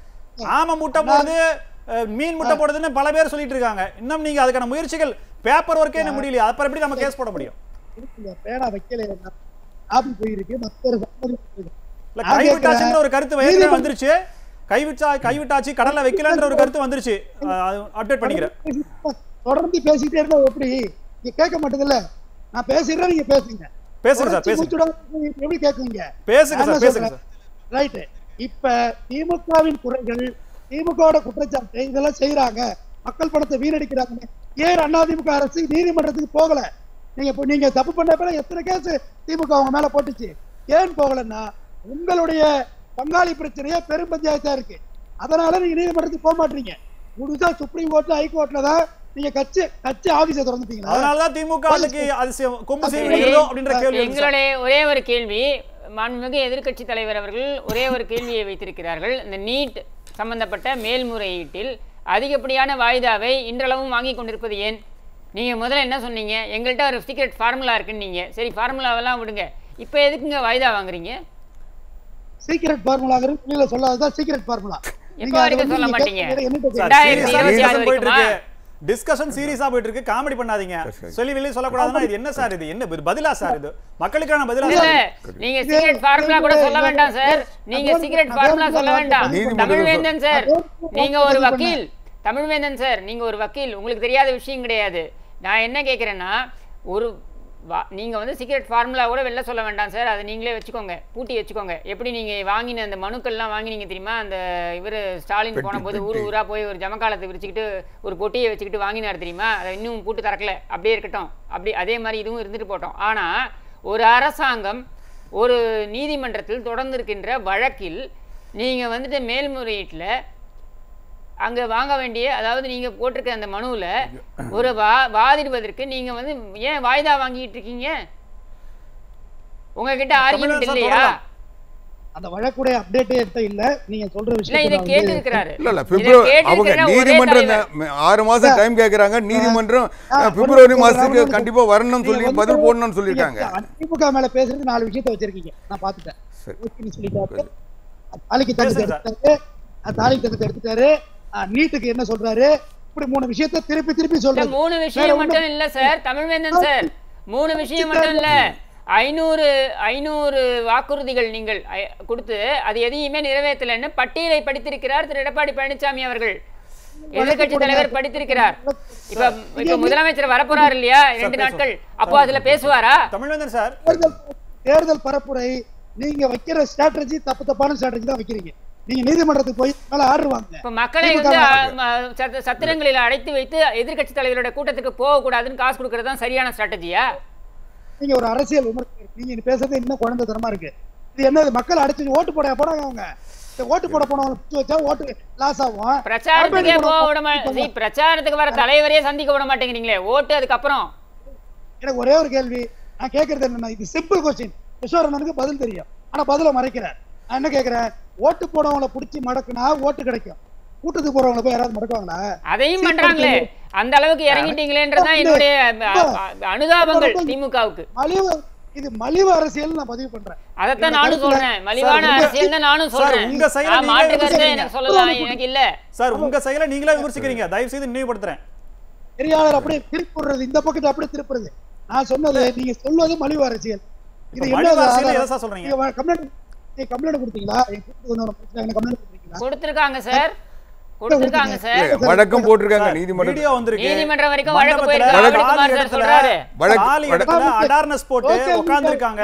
ஆமை முட்டை போடுது அஹ், மீன் முட்டை போடுதுன்னு பல பேர் சொல்லிட்டு இருக்காங்க இன்னும் நீங்க அதுக்கான முயற்சிகள் பேப்பர் ஒர்க்கே என்ன முடியலையா அப்புறம் எப்படி நம்ம கேஸ் போட முடியும் இருக்குங்க, பேனா வைக்கல ஆபி போயிருக்கு மத்திய சம்மதி இல்ல நான் கைவிட்டாச்சுன்ற ஒரு கருத்து கேட்கிறேன். ஏற்கனவே வந்துருச்சு கைவிட்டா கைவிட்டாச்சு கடல்ல வைக்கலன்ற ஒரு கருத்து வந்துருச்சு அப்டேட் பண்ணிக்கிறேன் தொடர்ந்து பேசிட்டே இருந்தா எப்படி நீங்க கேட்க மாட்டேங்கல்ல நான் பேசுறேன் நீங்க பேசுங்க பேசுங்க சார் தொடர்ச்சி பேசுங்க மூச்சுடாம எப்படி கேட்குவீங்க பேசுங்க நான் சார் என்ன பேசுங்க சொல்றேன்? சார் ரைட்டு இப்ப திமுகவின் குறைகள் திமுகவோட குற்றச்சாட்டு இதெல்லாம் செய்யறாங்க மக்கள் பணத்தை வீணடிக்கிறாங்க ஏன் அதிமுக அரசு நீதிமன்றத்துக்கு போகல நீங்க இப்ப நீங்க தப்பு பண்ண பிறகு எத்தனை கேஸ் திமுக அவங்க மேல போட்டுச்சு ஏன் போகலன்னா உங்களுடைய பங்காளி பிரச்சனையே பெரும் பஞ்சாயத்தா இருக்கு அதனால நீங்க நீதிமன்றத்துக்கு போக மாட்டீங்க முடிஞ்சா சுப்ரீம் கோர்ட்ல ஹைகோர்ட்ல தான் நீங்க கட்சி கட்சி ஆபீஸை திறந்துட்டீங்களா அதனாலதான் திமுக அதுக்கு அது செ- கொம்பு செய்வீங்களோ அப்படின்ற கேள்வி எழுந்துச்சு சார். எங்களுடைய ஒரே ஒரு கேள்வி மாண்புமிகு எதிர்க்கட்சி தலைவர் அவர்கள் ஒரே ஒரு கேள்வியை வைத்திருக்கிறார்கள் இந்த நீட் சம்பந்தப்பட்ட மேல்முறையீட்டில் அதிகப்படியான வாய்தாவை இன்றளவும் வாங்கி கொண்டிருப்பது ஏன் நீங்க முதல்ல என்ன சொன்னீங்க எங்கள்கிட்ட ஒரு சீக்ரெட் ஃபார்முலா இருக்குன்னீங்க சரி ஃபார்முலாவெல்லாம் விடுங்க இப்போ எதுக்குங்க வாய்தா வாங்குறீங்க சீக்ரெட் ஃபார்முலாங்கிறது வெளியில சொல்லாததான் சீக்ரெட் ஃபார்முலா எப்போ வரைக்கும் சொல்ல மாட்டீங்க? சார், ரெண்டாயிரத்தி serious ஆ இருபத்தி ஆறு discussion போயிட்டு வரைக்குமா? இருக்கு டிஸ்கஷன் சீரியஸா போயிட்டு இருக்கு காமெடி பண்ணாதீங்க சொல்லி வெளியே சொல்லக்கூடாதுன்னா இது என்ன சார் இது என்ன இது பதிலா சார் இது மக்களுக்கான பதிலா இல்ல சார் நீங்க சீக்ரெட் ஃபார்முலா கூட சொல்ல வேண்டாம் சார் நீங்க சீக்ரெட் ஃபார்முலா சொல்ல வேண்டாம் நீதிமன்றம் தமிழ்வேந்தன் சார் நீதிமன்றம் நீங்க ஒரு பதிவு வக்கீல் தமிழ்வேந்தன் சார் நீங்க ஒரு வக்கீல் உங்களுக்கு தெரியாத விஷயம் கிடையாது நான் என்ன கேட்குறேன்னா ஒரு வா- நீங்க வந்து சீக்ரெட் ஃபார்முலா கூட வெளில சொல்ல வேண்டாம் சார் அதை நீங்களே வச்சுக்கோங்க பூட்டி வச்சுக்கோங்க எப்படி நீங்க வாங்கின அந்த மனுக்கள்லாம் வாங்கினீங்க தெரியுமா அந்த இவர் ஸ்டாலின் பெட்டி, போன போது ஊர் பெட்டி. ஊரா போய் ஒரு ஜமக்காலத்தை விரிச்சுக்கிட்டு ஒரு பொட்டியை வச்சுக்கிட்டு வாங்கினார் தெரியுமா அதை இன்னும் பூட்டு திறக்கல அப்படியே இருக்கட்டும் அப்படி அதே மாதிரி இதுவும் இருந்துட்டு போட்டோம் ஆனா ஒரு அரசாங்கம் ஒரு நீதிமன்றத்தில் தொடர்ந்து இருக்கின்ற வழக்கில் நீங்க வந்துட்டு மேல்முறையீட்டில் அங்க வாங்க வேண்டிய அதாவது நீங்க போட்டிருக்க அந்த மனுவுல ஒரு வா வாதிடுவதற்கு நீங்க வந்து ஏன் வாய்தா வாங்கிட்டு இருக்கீங்க உங்ககிட்ட ஆர்குமெண்ட் தமிழரசா இல்லையா தொடரலாம். அந்த வழக்குடைய அப்டேட்டே என்கிட்ட இல்ல நீங்க சொல்ற இல்ல விஷயம் இதை கேட்டு இருக்கிறாரு இல்ல இல்ல பிப்ரவரி அவங்க நீதிமன்றம் இந்த ம- ஆறு மாசம் டைம் கேக்குறாங்க நீதிமன்றம் அஹ், பிப்ரவரி மாசத்துக்கு கண்டிப்பா வரணும்னு சொல்லி பதில் போடணும்னு சொல்லியிருக்காங்க திமுக மேல பேசுறது நாலு விஷயத்த வச்சிருக்கீங்க நான் பாத்துட்டேன் சரி. ஓகேன்னு சொல்லிட்டாரு தாலிக்கு தகுதி பேசுங்க சார். எடுத்துட்டாரு அஹ் தாலிக்கு தகுதி எடுத்துட்டாரு அஹ் நீட்டுக்கு என்ன சொல்றாரு இப்படி மூணு விஷயத்த திருப்பி திருப்பி இல்ல, சொல்றாரு மூணு வேற விஷயம் ஒண்ணும் மட்டும் இல்ல சார் தமிழ்வேந்தன் சார் மூணு விஷயம் மட்டும் இல்ல ஐநூறு ஐநூறு வாக்குறுதிகள் நீங்கள் ஐ- கொடுத்து அது எதையுமே நிறைவேற்றலைன்னு பட்டியலை படித்திருக்கிறார் திரு எடப்பாடி பழனிசாமி அவர்கள் எதிர்க்கட்சி தலைவர் படித்திருக்கிறார் இப்ப இப்ப முதலமைச்சர் வரப்போறாரு இல்லையா ரெண்டு நாட்கள் அப்போ அதுல பேசுவாரா தமிழ்வேந்தன் சார் தேர்தல் தேர்தல் பரப்புரை நீங்க வைக்கிற ஸ்ட்ராட்டஜி தப்பு தப்பான ஸ்ட்ராட்டஜி தான் வைக்கிறீங்க நீங்க நீதிமன்றத்துக்கு போய் மேல ஆர்டர் வாங்க இப்ப மக்களை வந்து அ, ம, சத்த- சத்திரங்களில் அடைத்து வைத்து எதிர்க்கட்சி தலைவரோட கூட்டத்துக்கு போக கூடாதுன்னு காசு கொடுக்கறது தான் சரியான ஸ்ட்ராட்டஜியா நீங்க ஒரு அரசியல் விமர்சகர் நீங்க பேசுறது இன்னும் குழந்தைத்தனமா இருக்கு இது என்னது மக்கள் அடிச்சு ஓட்டு போட போடாங்க அவங்க இந்த ஓட்டு போட போனவங்க பிடிச்சி வச்சா ஓட்டு லாஸ் ஆகும் பிரச்சாரத்துக்கே campaign போக போட- விட மாட்டேங்க பிரச்சாரத்துக்கு வர தலைவரையே சந்திக்க விட மாட்டேங்கிறீங்களே ஓட்டு அதுக்கப்புறம் எனக்கு ஒரே ஒரு கேள்வி நான் கேட்கறது என்னன்னா இது சிம்பிள் கொஸ்டின் கிஷோரனுக்கு பதில் தெரியும் ஆனா பதில மறைக்கிறேன் நான் என்ன கேட்கிறேன் ஓட்டு போடவங்கள பிடிச்சி மடக்குனா ஓட்டு கிடைக்கும் கூட்டத்துக்கு போறவங்கள போய் யாராவது மடக்குவாங்களா அதையும் பண்றாங்களே அந்த அளவுக்கு இறங்கிட்டீங்களேன்றதுதான் என்னுடைய அ, அ, அனுதாபங்கள் திமுகவுக்கு மலிவு இது மலிவு அரசியல் நான் பதிவு பண்றேன் அதைத்தான் நானும் சொல்றேன் மலிவான உங்க- அரசியல் தான் நானும் சார், சொல்றேன் உங்க செயலை நான் நீங்களே மாற்று கருத்தை விமர்சிக்கிறீங்க. எனக்கு சொல்லலாம் எனக்கு இல்ல சார் உங்க செயலை நீங்களே விமர்சிக்கிறீங்க தயவு செய்து நினைவுபடுத்துறேன் பெரியாளர் அப்படியே திருப்புறது இந்த பக்கத்தை அப்படியே திருப்புறது நான் சொன்னது நீங்க சொல்வது மலிவு அரசியல் இப்ப மலிவு அரசியல் எதை சார் சொல்றீங்க? நீங்க கம்ப்ளைண்ட் நீங்க கம்ப்ளைண்ட் கொடுத்தீங்களா என் கூட்டத்துக்கு வந்து ஒரு பிரச்சனை கம்ப்ளைண்ட் கொடுத்தீங்களா கொடுத்திருக்காங்க சார் கொடுத்திருக்காங்க சார் இல்ல, வழக்கம் போட்டிருக்காங்க சார், நீதிமன்றம் வீடியோ வந்திருக்கு நீதிமன்றம் வரைக்கும் வழக்கு மண்டபத்துல போயிருக்கு வழக்கு- ஆவடி குமார் சார் இடத்துல சொல்றாரு வழக்கு- காலி இடத்துல அடார்னஸ் போட்டு உட்கார்ந்துருக்காங்க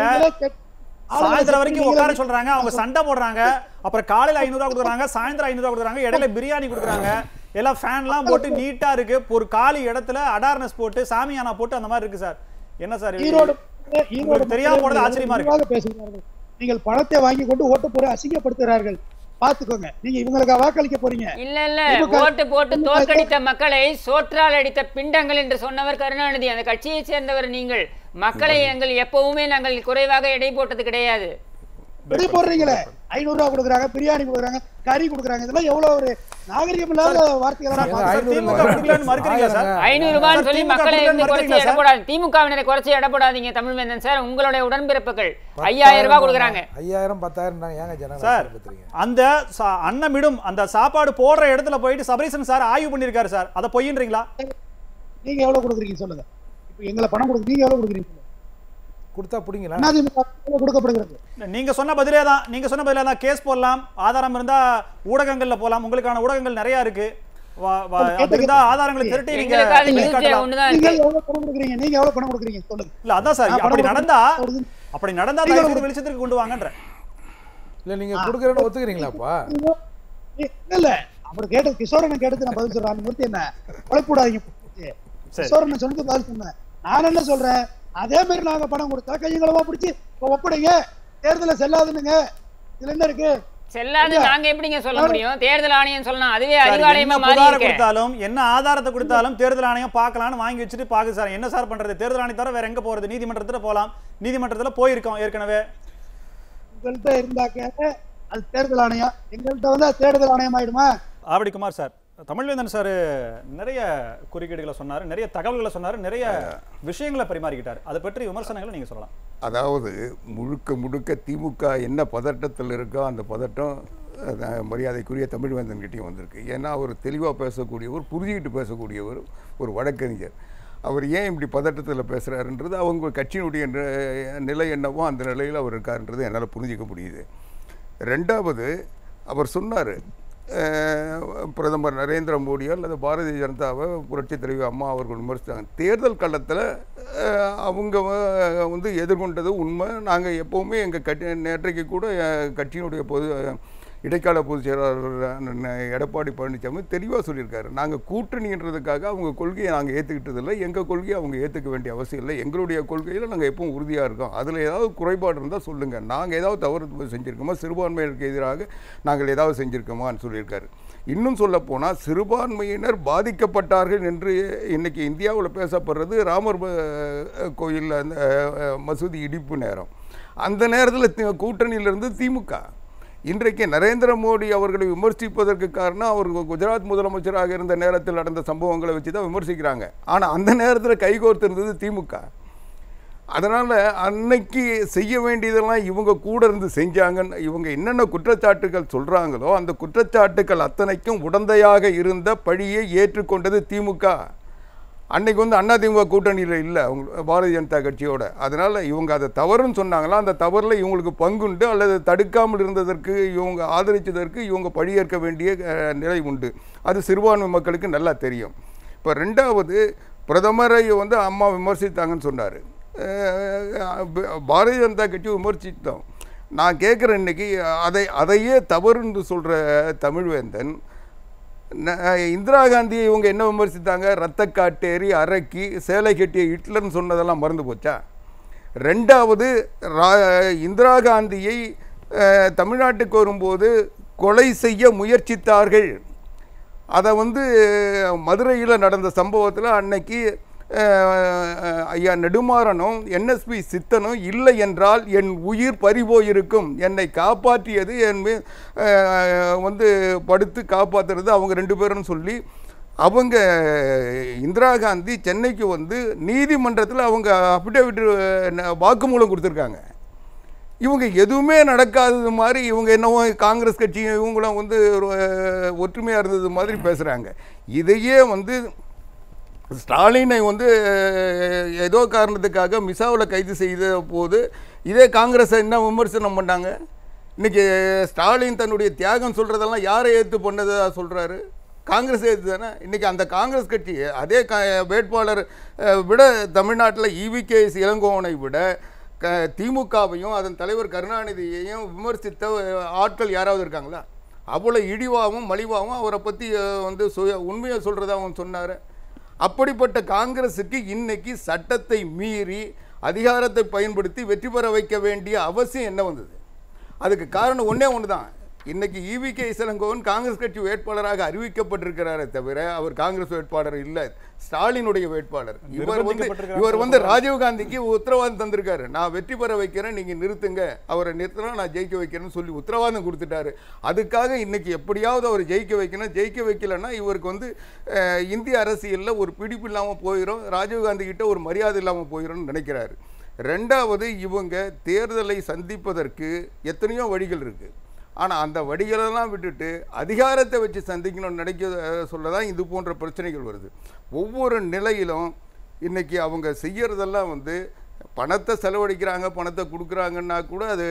சாயந்தரம் வரைக்கும் உட்கார சொல்றாங்க அவங்க சண்டை போடுறாங்க அப்புறம் காலையில ஐநூறு ரூபா கொடுக்குறாங்க சாயந்தரம் ஐநூறு ரூபா கொடுக்குறாங்க இடையில பிரியாணி கொடுக்குறாங்க எல்லாம் ஃபேன்லாம் போட்டு நீட்டா இருக்கு ஒரு காலி இடத்துல அடார்னஸ் போட்டு சாமியானா போட்டு அந்த மாதிரி இருக்கு சார் என்ன சார் இது? ஈரோடு ஈரோடு உங்களுக்கு தெரியாம போனது ஆச்சரியமா இருக்கு. இருக்கு பேசுகிறார்கள் நீங்கள் பணத்தை வாங்கி கொண்டு ஓட்டு போட அசிங்கப்படுத்துகிறார்கள் பாத்துக்கோங்க நீங்க இவங்களுக்கு வாக்களிக்க போறீங்க இல்ல இல்ல திமுக ஓட்டு போட்டு தோற்கடித்த மக்களை சோற்றால் அடித்த பிண்டங்கள் என்று சொன்னவர் கருணாநிதி அந்த கட்சியை சேர்ந்தவர் நீங்கள் மக்களை எங்கள் எப்பவுமே நாங்கள் குறைவாக எடை போட்டது கிடையாது விதை போடுறீங்களே ஐநூறு ரூபா கொடுக்குறாங்க பிரியாணி கொடுக்குறாங்க கறி கொடுக்குறாங்க இதெல்லாம் எவ்வளவு ஒரு நாகரிகம் இல்லாத வார்த்தைகள் சார், ஏங்க, சார், ஐநூறு திமுக இல்ல. கொடுக்கலன்னு மறுக்கிறீங்களா சார் ஆயிரங்க. ஐநூறு ரூபான்னு சார், சொல்லி திமுக மக்களை கொடுக்கலன்னு வந்து குறைச்சி மறுக்கிறீங்களா எடப்படாது திமுகவினரை குறைச்சி எடப்படாதீங்க தமிழ்வேந்தன் சார் உங்களுடைய உடன்பிறப்புகள் ஐயாயிரம் ரூபாய் கொடுக்குறாங்க ஐயாயிரம் பத்தாயிரம் தான் ஏங்க ஜனங்க சார் பத்துறீங்க அந்த சா- அன்னமிடும் அந்த சாப்பாடு போடுற இடத்துல போயிட்டு சபரீசன் சார் ஆய்வு பண்ணிருக்காரு சார் அதை பொய்ன்றீங்களா நீங்க எவ்வளவு கொடுக்குறீங்க சொல்லுங்க இப்ப எங்களை பணம் கொடுக்கு நீங்க எவ்வளவு கொடுக்குறீங்க சொல்லுங்க. கொடுத்தா பிடிங்களா அதிமுக எவ்வளவு கொடுக்கப்படுகிறது நீங்க சொன்ன பதிலே தான் நீங்க சொன்ன பதிலே தான் கேஸ் போடலாம் ஆதாரம் இருந்தா ஊடகங்கள்ல போலாம் உங்களுக்கான ஊடகங்கள் நிறைய இருக்கு வா- வா- அது இருந்தா ஆதாரங்களை திரட்டி நீங்க எங்களுக்கு அது நியூஸ் வெளிக்காட்டலாம். ஒண்ணுதான் நீங்க இருக்கு எவ்வளவு பணம் கொடுக்குறீங்க நீங்க எவ்வளவு பணம் கொடுக்குறீங்க சொல்லுங்க இல்ல அதான் சார் நான் அப்படி பணம் நடந்தா கொடுக்குறேன். அப்படி நடந்தா நீங்க தயவு செய்து வெளிச்சத்திற்கு கொண்டு வாங்கன்ற இல்ல நீங்க கொடுக்குறேன்னு ஒத்துக்கிறீங்களாப்பா இல்ல இல்ல அப்படி கேட்டது கிஷோரன் கேட்டது நான் பதில் சொல்றேன் அந்த மூர்த்தி என்ன குழப்பிடாதீங்க சரி. கிஷோரன் சொன்னது பதில் சொன்னேன் நான் என்ன சொல்றேன் அதே மாதிரி நாங்க பணம் கொடுத்தா கையங்களவா பிடிச்சி இப்ப ஒப்படைங்க தேர்தல செல்லாதுன்னுங்க இதுல என்ன இருக்கு செல்லாது நாங்க எப்படிங்க சொல்ல முடியும் தேர்தல் ஆணையம் சொல்லலாம் அதுவே சார், அறிவாலயமா என்ன மாறி புகாரை இருக்கு கொடுத்தாலும் என்ன ஆதாரத்தை கொடுத்தாலும் தேர்தல் ஆணையம் பார்க்கலாம்னு வாங்கி வச்சுட்டு பாக்குது சார் என்ன சார் பண்றது தேர்தல் ஆணையம் தவிர வேற எங்க போறது நீதிமன்றத்துல போலாம் நீதிமன்றத்துல போயிருக்கோம் ஏற்கனவே உங்கள்கிட்ட இருந்தாக்க அது தேர்தல் ஆணையம் எங்கள்கிட்ட வந்து அது தேர்தல் ஆணையம் ஆயிடுமா ஆவடி குமார் சார் தமிழ்வேந்தன் சார் நிறைய குறுக்கீடுகளை சொன்னாரு நிறைய தகவல்களை சொன்னாரு நிறைய விஷயங்களை பரிமாறிக்கிட்டாரு அதை பற்றி விமர்சனங்களை நீங்க சொல்லலாம் அதாவது முழுக்க முழுக்க திமுக என்ன பதட்டத்தில் இருக்கோ அந்த பதட்டம் அஹ், மரியாதைக்குரிய தமிழ்வேந்தன்கிட்டையும் வந்திருக்கு ஏன்னா அவர் தெளிவாக பேசக்கூடியவர் புரிஞ்சுக்கிட்டு பேசக்கூடியவர் ஒரு வழக்கறிஞர் அவர் ஏன் இப்படி பதட்டத்தில் பேசுகிறாருன்றது அவங்க கட்சியினுடைய நி- நிலை என்னவோ அந்த நிலையில் அவர் இருக்காருன்றது என்னால் புரிஞ்சிக்க முடியுது ரெண்டாவது அவர் சொன்னார் பிரதமர் நரேந்திர மோடியோ அல்லது பாரதிய ஜனதாவை புரட்சித் தலைவி அம்மா அவர்கள் விமர்சித்தாங்க தேர்தல் காலத்தில் அவங்க வ- வந்து எதிர்கொண்டது உண்மை நாங்கள் எப்போவுமே எங்கள் கட்சி நேற்றைக்கு கூட அஹ், கட்சியினுடைய பொது இடைக்கால பொதுச் செயலாளர் அண்ணன் எடப்பாடி பழனிசாமி தெளிவாக சொல்லியிருக்காரு நாங்கள் கூட்டணின்றதுக்காக அவங்க கொள்கையை நாங்கள் ஏற்றுக்கிட்டதில்லை எங்கள் கொள்கையை அவங்க ஏற்றுக்க வேண்டிய அவசியம் இல்லை எங்களுடைய கொள்கையில் நாங்கள் எப்பவும் உறுதியாக இருக்கோம் அதில் ஏதாவது குறைபாடு இருந்தால் சொல்லுங்கள் நாங்கள் ஏதாவது தவறு செஞ்சுருக்கோமா சிறுபான்மையினருக்கு எதிராக நாங்கள் ஏதாவது செஞ்சுருக்கோமான்னு சொல்லியிருக்காரு இன்னும் சொல்லப்போனால் சிறுபான்மையினர் பாதிக்கப்பட்டார்கள் என்று இன்னைக்கு இந்தியாவில் பேசப்படுறது ராமர் அஹ், கோயில் அந்த அஹ், மசூதி இடிப்பு நேரம் அந்த நேரத்தில் கூட்டணியிலிருந்து திமுக இன்றைக்கு நரேந்திர மோடி அவர்களை விமர்சிப்பதற்கு காரணம் அவர் குஜராத் முதலமைச்சராக இருந்த நேரத்தில் நடந்த சம்பவங்களை வச்சு தான் விமர்சிக்கிறாங்க ஆனால் அந்த நேரத்தில் கைகோர்த்து இருந்தது திமுக அதனால் அன்னைக்கு செய்ய வேண்டியதெல்லாம் இவங்க கூட இருந்து செஞ்சாங்கன்னு இவங்க என்னென்ன குற்றச்சாட்டுகள் சொல்கிறாங்களோ அந்த குற்றச்சாட்டுகள் அத்தனைக்கும் உடந்தையாக இருந்த பழியை ஏற்றுக்கொண்டது திமுக அன்னைக்கு வந்து அதிமுக கூட்டணியில் இல்லை அவங்க பாரதிய ஜனதா கட்சியோட அதனால் இவங்க அதை தவறுன்னு சொன்னாங்களா அந்த தவறில் இவங்களுக்கு பங்குண்டு அல்லது தடுக்காமல் இருந்ததற்கு இவங்க ஆதரித்ததற்கு இவங்க பழியேற்க வேண்டிய அஹ், நிலை உண்டு அது சிறுபான்மை மக்களுக்கு நல்லா தெரியும் இப்போ ரெண்டாவது பிரதமரை வந்து அம்மா விமர்சித்தாங்கன்னு சொன்னார் பாரதிய ஜனதா கட்சி விமர்சித்தோம் நான் கேட்குறேன் இன்னைக்கு அதை அதையே தவறுன்னு சொல்கிற தமிழ்வேந்தன் ந- இந்திரா காந்தியை இவங்க என்ன விமர்சித்தாங்க ரத்த காட்டேரி அரக்கி சேலை கட்டிய ஹிட்லர்னு சொன்னதெல்லாம் மறந்து போச்சா ரெண்டாவது ரா இந்திரா காந்தியை அஹ், தமிழ்நாட்டுக்கு வரும்போது கொலை செய்ய முயற்சித்தார்கள் அதை வந்து மதுரையில் நடந்த சம்பவத்தில் அன்னைக்கு அஹ், ஐயா நெடுமாறனும் என்எஸ்பி சித்தனும் இல்லை என்றால் என் உயிர் பறிபோயிருக்கும் என்னை காப்பாற்றியது என் மீ- அஹ், வந்து படுத்து காப்பாற்றுறது அவங்க ரெண்டு பேரும் சொல்லி அவங்க இந்திரா காந்தி சென்னைக்கு வந்து நீதிமன்றத்தில் அவங்க அஃபிடேவிட் வாக்குமூலம் கொடுத்துருக்காங்க இவங்க எதுவுமே நடக்காதது மாதிரி இவங்க என்னவோ காங்கிரஸ் கட்சி இவங்களும் வந்து ஒரு, அஹ், ஒற்றுமையா இருந்தது மாதிரி பேசுறாங்க இதையே வந்து ஸ்டாலினை வந்து அஹ், ஏதோ காரணத்துக்காக மிசாவில் கைது செய்த போது இதே காங்கிரஸை என்ன விமர்சனம் பண்ணாங்க இன்னைக்கு ஸ்டாலின் தன்னுடைய தியாகம் சொல்றதெல்லாம் யாரை ஏற்று பண்ணதா சொல்றாரு காங்கிரஸ் ஏற்று தானே இன்னைக்கு அந்த காங்கிரஸ் கட்சி அதே க வேட்பாளர் அஹ், விட தமிழ்நாட்டில் இவிகேஎஸ் இளங்கோவனை விட க திமுகவையும் அதன் தலைவர் கருணாநிதியையும் விமர்சித்த அஹ், ஆட்கள் யாராவது இருக்காங்களா அவ்வளோ இழிவாகவும் மலிவாகவும் அவரை பற்றி வந்து சுய உண்மையை சொல்கிறதா அவன் சொன்னார் அப்படிப்பட்ட காங்கிரஸுக்கு இன்னைக்கு சட்டத்தை மீறி அதிகாரத்தை பயன்படுத்தி வெற்றி பெற வைக்க வேண்டிய அவசியம் என்ன வந்தது அதுக்கு காரணம் ஒன்றே ஒன்று தான் இன்னைக்கு இவிகே இசலங்கோவன் காங்கிரஸ் கட்சி வேட்பாளராக அறிவிக்கப்பட்டிருக்கிறாரே தவிர அவர் காங்கிரஸ் வேட்பாளர் இல்லை ஸ்டாலினுடைய வேட்பாளர் இவர் வந்து நிர்பந்திக்கப்பட்டிருக்கிறார் இவர் வந்து ராஜீவ்காந்திக்கு உத்தரவாதம் தந்திருக்காரு நான் வெற்றி பெற வைக்கிறேன் நீங்க நிறுத்துங்க அவரை நிறுத்தினா நான் ஜெயிக்க வைக்கிறேன்னு சொல்லி உத்தரவாதம் கொடுத்துட்டாரு அதுக்காக இன்னைக்கு எப்படியாவது அவர் ஜெயிக்க வைக்கணும் ஜெயிக்க வைக்கலன்னா இவருக்கு வந்து அஹ், இந்திய அரசியலில் ஒரு பிடிப்பு இல்லாமல் போயிடும் ராஜீவ்காந்தி கிட்ட ஒரு மரியாதை இல்லாமல் போயிடும்னு நினைக்கிறாரு ரெண்டாவது இவங்க தேர்தலை சந்திப்பதற்கு எத்தனையோ வழிகள் இருக்கு ஆனால் அந்த வழிகளெல்லாம் விட்டுட்டு அதிகாரத்தை வச்சு சந்திக்கணும்னு நினைக்க சொல்ல தான் இது போன்ற பிரச்சனைகள் வருது ஒவ்வொரு நிலையிலும் இன்னைக்கு அவங்க செய்யறதெல்லாம் வந்து பணத்தை செலவழிக்கிறாங்க பணத்தை கொடுக்குறாங்கன்னா கூட அது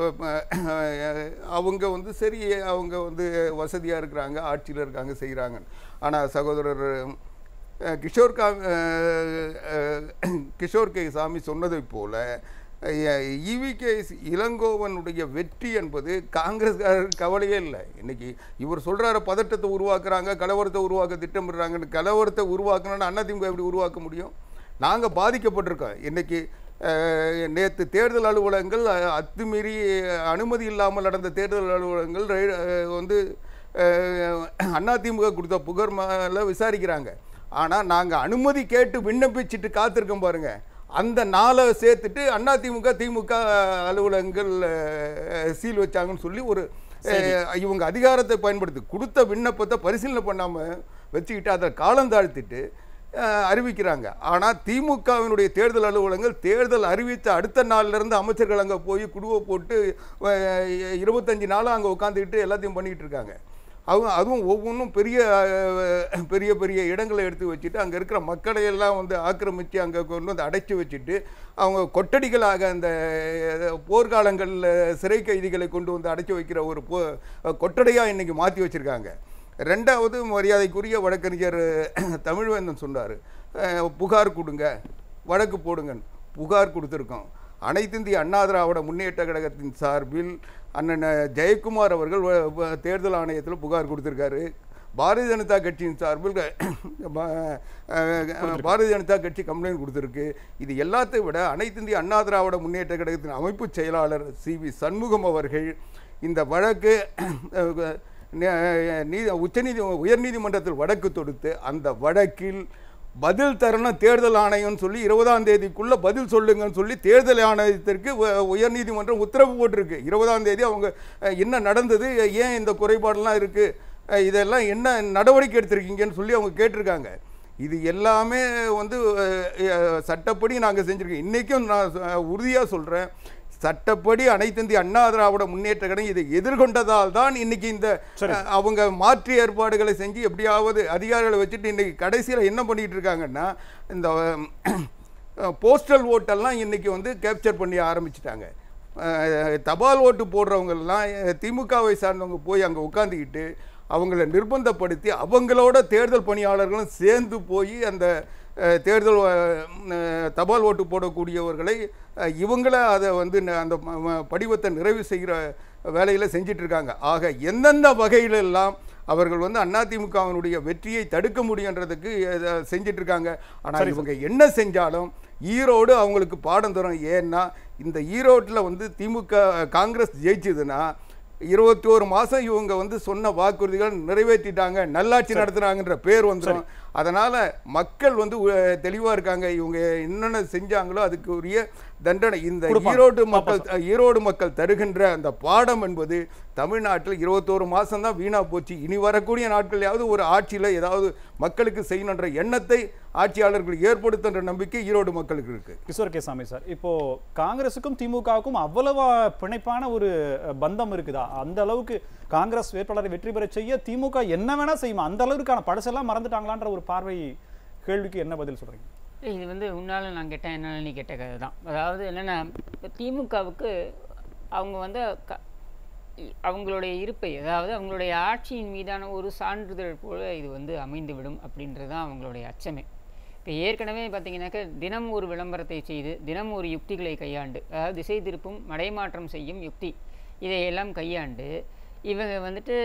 அஹ், அவங்க வந்து சரி அவங்க வந்து வசதியாக இருக்கிறாங்க ஆட்சியில் இருக்காங்க செய்கிறாங்க ஆனால் சகோதரர் அஹ், கிஷோர் கா அஹ், அஹ், கிஷோர் கே சாமி சொன்னதைப் போல இவிகே இளங்கோவனுடைய வெற்றி என்பது காங்கிரஸ்காரருக்கு கவலையே இல்லை இன்னைக்கு இவர் சொல்றாரு பதட்டத்தை உருவாக்குறாங்க கலவரத்தை உருவாக்க திட்டமிடுறாங்கன்னு கலவரத்தை உருவாக்கணும்னு அதிமுக எப்படி உருவாக்க முடியும் நாங்கள் பாதிக்கப்பட்டிருக்கோம் இன்னைக்கு நேற்று தேர்தல் அலுவலகங்கள் அஹ், அத்துமீறி அனுமதி இல்லாமல் நடந்த தேர்தல் அலுவலகங்கள் ரை- அஹ், வந்து அஹ், அதிமுக கொடுத்த புகார் மேலே விசாரிக்கிறாங்க ஆனால் நாங்கள் அனுமதி கேட்டு விண்ணப்பிச்சுட்டு காத்திருக்கோம் பாருங்க அந்த நாளை சேர்த்துட்டு அதிமுக திமுக அலுவலகங்கள் அஹ், சீல் வச்சாங்கன்னு சொல்லி ஒரு அஹ், இவங்க அதிகாரத்தை பயன்படுத்தி கொடுத்த விண்ணப்பத்தை பரிசீலனை பண்ணாமல் வச்சுக்கிட்டு அதை காலம் தாழ்த்திட்டு அஹ், அறிவிக்கிறாங்க ஆனால் திமுகவினுடைய தேர்தல் அலுவலகங்கள் தேர்தல் அறிவித்த அடுத்த நாள்ல இருந்து அமைச்சர்கள் அங்கே போய் குடுவை போட்டு அஹ், இருபத்தஞ்சு நாளும் அங்கே உட்காந்துக்கிட்டு எல்லாத்தையும் பண்ணிக்கிட்டு இருக்காங்க அவங்க அதுவும் ஒவ்வொன்றும் பெரிய அஹ், பெரிய பெரிய இடங்களை எடுத்து வச்சுட்டு அங்கே இருக்கிற மக்களை எல்லாம் வந்து ஆக்கிரமித்து அங்கே கொண்டு வந்து அடைச்சி வச்சுட்டு அவங்க கொட்டடிகளாக அந்த அஹ், போர்க்காலங்களில் சிறை கைதிகளை கொண்டு வந்து அடைச்சி வைக்கிற ஒரு போ கொட்டடையாக இன்னைக்கு மாற்றி வச்சுருக்காங்க ரெண்டாவது மரியாதைக்குரிய வழக்கறிஞர் தமிழ்வேந்தன் சொன்னார் புகார் கொடுங்க வழக்கு போடுங்கன்னு புகார் கொடுத்துருக்கோம் அனைத்து இந்திய அண்ணா திராவிட முன்னேற்ற கழகத்தின் சார்பில் அண்ணன் ஜெயக்குமார் அவர்கள் வ- வ- தேர்தல் ஆணையத்தில் புகார் கொடுத்துருக்காரு பாரதிய ஜனதா கட்சியின் சார்பில் ப- அஹ், பாரதிய ஜனதா கட்சி கம்ப்ளைண்ட் கொடுத்துருக்கு இது எல்லாத்தை விட அனைத்து இந்திய அண்ணா திராவிட முன்னேற்ற கழகத்தின் அமைப்பு செயலாளர் சி வி சண்முகம் அவர்கள் இந்த வழக்கு அஹ், நே- நீ உச்சநீதி உயர்நீதிமன்றத்தில் வழக்கு தொடுத்து அந்த வழக்கில் பதில் தரணும் தேர்தல் ஆணையம்னு சொல்லி இருபதாம் தேதிக்குள்ள பதில் சொல்லுங்கன்னு சொல்லி தேர்தல் ஆணையத்திற்கு உ- உயர்நீதிமன்றம் உத்தரவு போட்டிருக்கு இருபதாம் தேதி அவங்க அஹ், என்ன நடந்தது ஏன் இந்த குறைபாடெல்லாம் இருக்கு அஹ், இதெல்லாம் என்ன நடவடிக்கை எடுத்திருக்கீங்கன்னு சொல்லி அவங்க கேட்டிருக்காங்க இது எல்லாமே வந்து அஹ், அஹ், சட்டப்படி நாங்கள் செஞ்சுருக்கோம் இன்றைக்கும் நான் உறுதியாக சொல்கிறேன் சட்டப்படி அனைத்து இந்திய அண்ணா திராவிட முன்னேற்ற கழகம் இதை எதிர்கொண்டதால் தான் இன்னைக்கு இந்த அஹ், அவங்க மாற்று ஏற்பாடுகளை செஞ்சு எப்படியாவது அதிகாரிகளை வச்சுட்டு இன்னைக்கு கடைசியில் என்ன பண்ணிட்டு இருக்காங்கன்னா இந்த போஸ்டல் ஓட்டெல்லாம் இன்னைக்கு வந்து கேப்சர் பண்ணி ஆரம்பிச்சிட்டாங்க அஹ், தபால் ஓட்டு போடுறவங்கெல்லாம் அஹ், திமுகவை சார்ந்தவங்க போய் அங்கே உட்காந்துக்கிட்டு அவங்கள நிர்பந்தப்படுத்தி அவங்களோட தேர்தல் பணியாளர்களும் சேர்ந்து போய் அந்த அஹ், தேர்தல் அஹ், தபால் ஓட்டு போடக்கூடியவர்களை அஹ், இவங்கள அதை வந்து ந- அந்த ம- ம- படிவத்தை நிறைவு செய்கிற வேலையில் செஞ்சிட்டு இருக்காங்க ஆக எந்தெந்த வகையிலெல்லாம் அவர்கள் வந்து அதிமுகவினுடைய வெற்றியை தடுக்க முடியுன்றதுக்கு அஹ், செஞ்சிட்டு இருக்காங்க ஆனால் இவங்க என்ன செஞ்சாலும் ஈரோடு அவங்களுக்கு பாடம் தரும் ஏன்னா இந்த ஈரோட்டில் வந்து திமுக காங்கிரஸ் ஜெயிச்சதுன்னா இருபத்தி ஒரு மாதம் இவங்க வந்து சொன்ன வாக்குறுதிகள் நிறைவேற்றிட்டாங்க நல்லாட்சி நடத்துனாங்கன்ற பேர் வந்துடும் அதனால் மக்கள் வந்து தெளிவாக இருக்காங்க இவங்க என்னென்ன செஞ்சாங்களோ அதுக்கு உரிய தண்டனை இந்த கொடுப்பாங்க. ஈரோடு மக்கள் ஈரோடு மக்கள் தருகின்ற அந்த பாடம் என்பது தமிழ்நாட்டில் இருபத்தோரு மாதம் தான் வீணா போச்சு இனி வரக்கூடிய நாட்களையாவது ஒரு ஆட்சியில் ஏதாவது மக்களுக்கு செய்யணுன்ற எண்ணத்தை ஆட்சியாளர்கள் ஏற்படுத்துன்ற நம்பிக்கை ஈரோடு மக்களுக்கு இருக்கு கிஷோர் கேசாமி சார் இப்போ காங்கிரஸுக்கும் திமுகவுக்கும் அவ்வளவா பிணைப்பான ஒரு அஹ், பந்தம் இருக்குதா அந்த அளவுக்கு காங்கிரஸ் வேட்பாளரை வெற்றி பெற செய்ய திமுக என்ன வேணா செய்யுமா அந்த அளவுக்கான பழசெல்லாம் மறந்துட்டாங்களான்ற ஒரு பார்வை கேள்விக்கு என்ன பதில் சொல்றீங்க இது வந்து உன்னால நான் கேட்டேன் என்னால நீ கேட்ட கதை தான் அதாவது என்னென்னா இப்போ திமுகவுக்கு அவங்க வந்து க இ- அவங்களுடைய இருப்பை அதாவது அவங்களுடைய ஆட்சியின் மீதான ஒரு சான்றிதழ் போல இது வந்து அமைந்துவிடும் அப்படின்றது தான் அவங்களுடைய அச்சமே இப்போ ஏற்கனவே பார்த்தீங்கன்னாக்க தினம் ஒரு விளம்பரத்தை செய்து தினம் ஒரு யுக்திகளை கையாண்டு அதாவது திசை திருப்பும் மடைமாற்றம் செய்யும் யுக்தி இதையெல்லாம் கையாண்டு இவங்க வந்துட்டு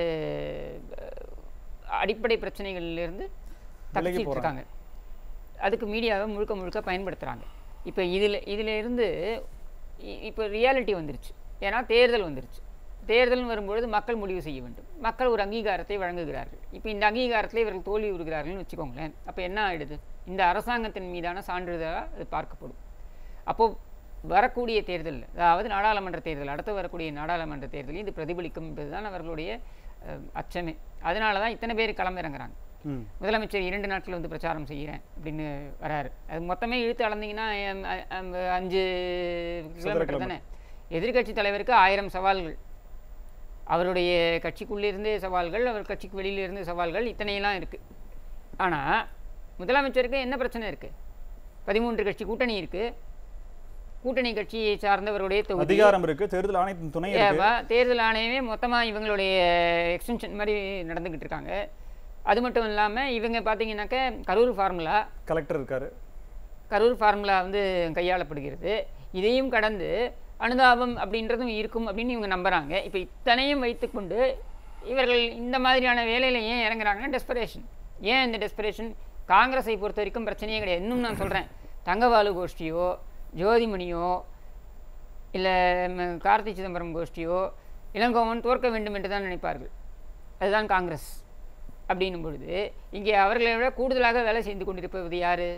அஹ், அடிப்படை பிரச்சனைகளிலிருந்து தப்பிச்சிட்டு போறாங்க. இருக்காங்க அதுக்கு மீடியாவை முழுக்க முழுக்க பயன்படுத்துகிறாங்க இப்போ இதில் இதில் இருந்து இ- இப்போ ரியாலிட்டி வந்துருச்சு ஏன்னா தேர்தல் வந்துருச்சு தேர்தல்னு வரும்பொழுது மக்கள் முடிவு செய்ய வேண்டும் மக்கள் ஒரு அங்கீகாரத்தை வழங்குகிறார்கள் இப்போ இந்த அங்கீகாரத்தில் இவர்கள் தோல்வி உறுகிறார்கள்னு வச்சுக்கோங்களேன் அப்போ என்ன ஆயிடுது இந்த அரசாங்கத்தின் மீதான சான்றிதழாக அது பார்க்கப்படும் அப்போது வரக்கூடிய தேர்தலில் அதாவது நாடாளுமன்ற தேர்தல் அடுத்து வரக்கூடிய நாடாளுமன்ற தேர்தலில் இது பிரதிபலிக்கும் என்பதுதான் அவர்களுடைய அஹ், அச்சமே அதனால தான் இத்தனை பேர் களமிறங்குறாங்க ம் முதலமைச்சர் இரண்டு நாட்கள் வந்து பிரச்சாரம் செய்கிறேன் அப்படின்னு வராரு அது மொத்தமே இழுத்து அளந்தீங்கன்னா எம், அ- அம், அஞ்சு கிலோமீட்டர் தானே எதிர்க்கட்சி தலைவருக்கு ஆயிரம் சவால்கள் அவருடைய கட்சிக்குள்ளே சவால்கள் அவர் கட்சிக்கு வெளியில இருந்து சவால்கள் இத்தனையெல்லாம் இருக்கு ஆனா முதலமைச்சருக்கு என்ன பிரச்சனை இருக்கு பதிமூன்று கட்சி கூட்டணி இருக்கு கூட்டணி கட்சியை சார்ந்தவருடைய தொகுதி அதிகாரம் இருக்கு தேர்தல் ஆணையத்தின் துணை இருக்கு ஏவா, தேர்தல் ஆணையமே மொத்தமா இவங்களுடைய எக்ஸ்டென்ஷன் மாதிரி நடந்துக்கிட்டு இருக்காங்க அது மட்டும் இல்லாம இவங்க பார்த்தீங்கன்னாக்க கரூர் ஃபார்முலா கலெக்டர் இருக்காரு கரூர் ஃபார்முலா வந்து கையாளப்படுகிறது இதையும் கடந்து அனுதாபம் அப்படின்றதும் இருக்கும் அப்படின்னு இவங்க நம்புறாங்க இப்போ இத்தனையும் வைத்துக்கொண்டு இவர்கள் இந்த மாதிரியான வேலையில ஏன் இறங்குறாங்கன்னா டெஸ்பரேஷன் ஏன் இந்த டெஸ்பரேஷன் காங்கிரஸை பொறுத்த வரைக்கும் பிரச்சனையே கிடையாது இன்னும் நான் சொல்றேன் தங்கபாலு கோஷ்டியோ ஜோதிமணியோ இல்லை கார்த்தி சிதம்பரம் கோஷ்டியோ இளங்கோவன் தோற்க வேண்டும் என்று தான் நினைப்பார்கள் அதுதான் காங்கிரஸ் அப்படின்னும் பொழுது இங்கே அவர்களை விட கூடுதலாக வேலை செய்து கொண்டிருப்பது யாரு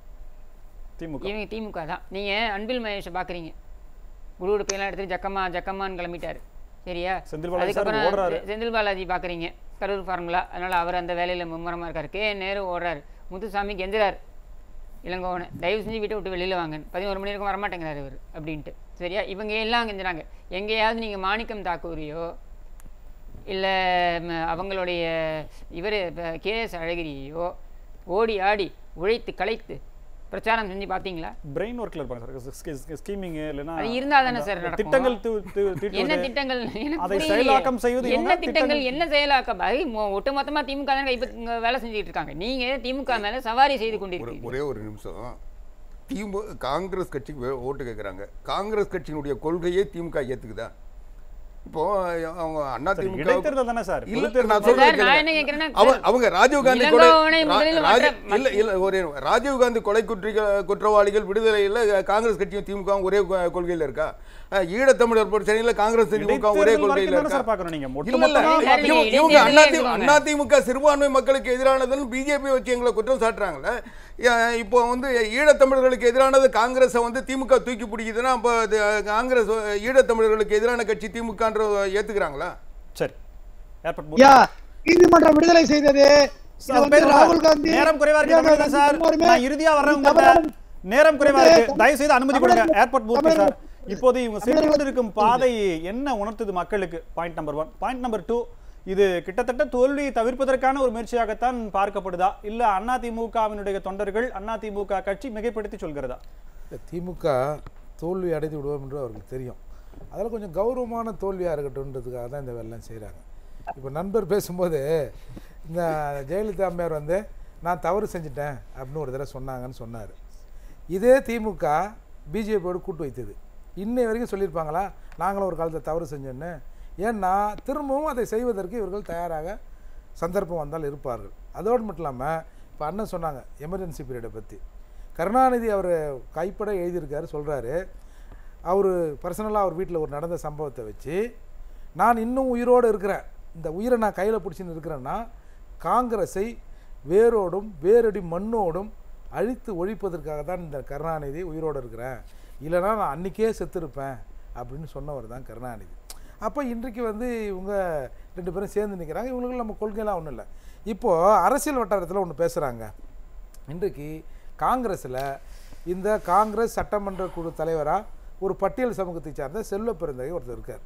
திமுக இவங்க திமுக தான் நீங்கள் அன்பில் மகேஷை பார்க்குறீங்க குரு உடுப்பையெல்லாம் எடுத்து ஜக்கம்மா ஜக்கம்மான்னு கிளம்பிட்டாரு சரியா செந்தில் பாலாஜி சார் அதுக்கப்புறம் ஓடுறாரு. செ- செந்தில் பாலாஜி பார்க்குறீங்க கரூர் ஃபார்முலா அதனால் அவர் அந்த வேலையில் மும்முரமாக இருக்கார் கே நேரு ஓடுறாரு முத்துசாமி கெஞ்சுறாரு இளங்கோவனை தயவு செஞ்சு வீட்டை விட்டு வெளியில் வாங்க பதினோரு மணி வரைக்கும் வரமாட்டேங்கிறாரு இவர் அப்படின்ட்டு சரியா இவங்க எல்லாம் கெஞ்சுறாங்க எங்கேயாவது நீங்கள் மாணிக்கம் தாக்கூரியோ இல்லை அவங்களுடைய இவர் கேஎஸ் அழகிரியோ ஓடி ஆடி உழைத்து களைத்து பிரச்சாரம் செஞ்சு பார்த்தீங்களா பிரெயின் ஒர்க்ல இருப்பாங்க சார் ஸ்கீமிங் இல்லைன்னா அது இருந்தா தானே சார் அந்த நடக்கும். திட்டங்கள் தி- தி- தீட்டுவது. என்ன திட்டங்கள் எனக்கு அதை புரியலையே. செயலாக்கம் செய்வது என்ன இவங்க, திட்டங்கள் திட்டங்கள் என்ன செயலாக்கம் அது மொ- ஒட்டுமொத்தமா திமுக தான் கைப்ப இங்க வேலை செஞ்சுட்டு இருக்காங்க நீங்க திமுக மேல சவாரி செய்து ஒரு கொண்டிருக்கீங்க ஒரே ஒரு நிமிஷம் திமு காங்கிரஸ் கட்சிக்கு வே- ஓட்டு கேட்குறாங்க காங்கிரஸ் கட்சியினுடைய கொள்கையை திமுக ஏத்துக்குதா இப்போ அவங்க அண்ணா சரி, திமுக இடைத்தேர்தல் தானே சார் இல்ல பொதுத்தேர்தல் நான் தானே. சார், சொல்றேன் நான் என்ன கேட்கிறேன்னா, அவங்க அவங்க ராஜீவ் காந்தி கொலை இளங்கோவனை ரா- முதலில் ராஜ- மற்ற- இல்ல இல்ல ஒரே ராஜீவ் காந்தி கொலை குற்ற குற்றவாளிகள் விடுதலையில் காங்கிரஸ் கட்சியும் திமுகவும் ஒரே கொ- கொள்கையில இருக்கா அஹ், ஈழத்தமிழர் பிரச்சனையில காங்கிரஸ் திமுக ஒரே இடைத்தேர்தல் கொள்கையில வரைக்கும் தானே இருக்கா சார் பார்க்கணும் நீங்க. இல்ல இல்ல ஒட்டுமொத்தமா இவங்க- பார்க்கணும். இவங்க இடைத்தேர்தலே அண்ணா எடுத்துக்கோங்க. அண்ணா திமுக சிறுபான்மை மக்களுக்கு எதிரானதுன்னு பிஜேபி வச்சு எங்களை குற்றம் சாட்டுறாங்கல்ல ஏன் இப்போ வந்து ஈழத்தமிழர்களுக்கு எதிரானது காங்கிரஸை வந்து திமுக தூக்கி பிடிக்குதுன்னா அப்போ அது, காங்கிரஸ் ஈழத்தமிழர்களுக்கு எதிரான கட்சி திமுகன்ற ஏத்துக்கிறாங்களா சரி ஏர்போர்ட் மூ- ஐயா நீதிமன்றம் விடுதலை செய்தது இது சார், வந்து பேர் ராகுல் காந்தி நேரம் குறைவா இருக்கு பிரியங்கா தமிழக சார் எல்லாருமே நான் இறுதியா வர்றேன் இந்த உங்கள்ட்ட தமிழகம் நேரம் குறைவா வந்து இருக்கு தயவு செய்து அனுமதி கொடுங்க தமிழகம் ஏர்போர்ட் மூர்த்தி சார் தமிழகம் இப்போது இவங்க சென்று கொண்டிருக்கும் பாதை என்ன உணர்த்துது மக்களுக்கு point number one point number two இது கிட்டத்தட்ட தோல்வியை தவிர்ப்பதற்கான ஒரு முயற்சியாகத்தான் பார்க்கப்படுதா இல்ல அதிமுகவினுடைய தொண்டர்கள் அதிமுக கட்சி மிகைப்படுத்தி சொல்கிறதா இந்த திமுக தோல்வி அடைந்து விடுவோம் என்று அவர்களுக்கு தெரியும் அதில் கொஞ்சம் கௌரவமான தோல்வியாக இருக்கட்டும்ன்றதுக்காக தான் இந்த வேலைலாம் செய்கிறாங்க இப்போ நண்பர் பேசும்போது இந்த ஜெயலலிதா அம்மையார் வந்து நான் தவறு செஞ்சுட்டேன் அப்படின்னு ஒரு தடவை சொன்னாங்கன்னு சொன்னார் இதே திமுக பிஜேபியோடு கூட்டு வைத்தது இன்னை வரைக்கும் சொல்லியிருப்பாங்களா நாங்களும் ஒரு காலத்தில் தவறு செஞ்சோன்னு ஏன்னா திரும்பவும் அதை செய்வதற்கு இவர்கள் தயாராக சந்தர்ப்பம் வந்தால் இருப்பார்கள் அதோடு மட்டும் இல்லாமல் இப்போ அண்ணன் சொன்னாங்க எமர்ஜென்சி பீரியடை பற்றி கருணாநிதி அவர் கைப்பட எழுதியிருக்காரு சொல்கிறாரு அவர் பர்சனலாக அவர் வீட்டில் ஒரு நடந்த சம்பவத்தை வச்சு நான் இன்னும் உயிரோடு இருக்கிறேன் இந்த உயிரை நான் கையில் பிடிச்சின்னு இருக்கிறேன்னா காங்கிரஸை வேரோடும் வேரடி மண்ணோடும் அழித்து ஒழிப்பதற்காக தான் இந்த கருணாநிதி உயிரோடு இருக்கிறேன் இல்லைனா நான் அன்றைக்கே செத்துருப்பேன் அப்படின்னு சொன்னவர் தான் கருணாநிதி அப்போ இன்றைக்கு வந்து இவங்க ரெண்டு பேரும் சேர்ந்து நிற்கிறாங்க இவங்களுக்கு நம்ம கொள்கையெல்லாம் ஒன்றும் இல்லை இப்போது அரசியல் வட்டாரத்தில் ஒன்று பேசுகிறாங்க இன்றைக்கு காங்கிரஸில் இந்த காங்கிரஸ் சட்டமன்ற குழு தலைவராக ஒரு பட்டியல் சமூகத்தை சார்ந்த செல்வ பெருந்தகை ஒருத்தர் இருக்கார்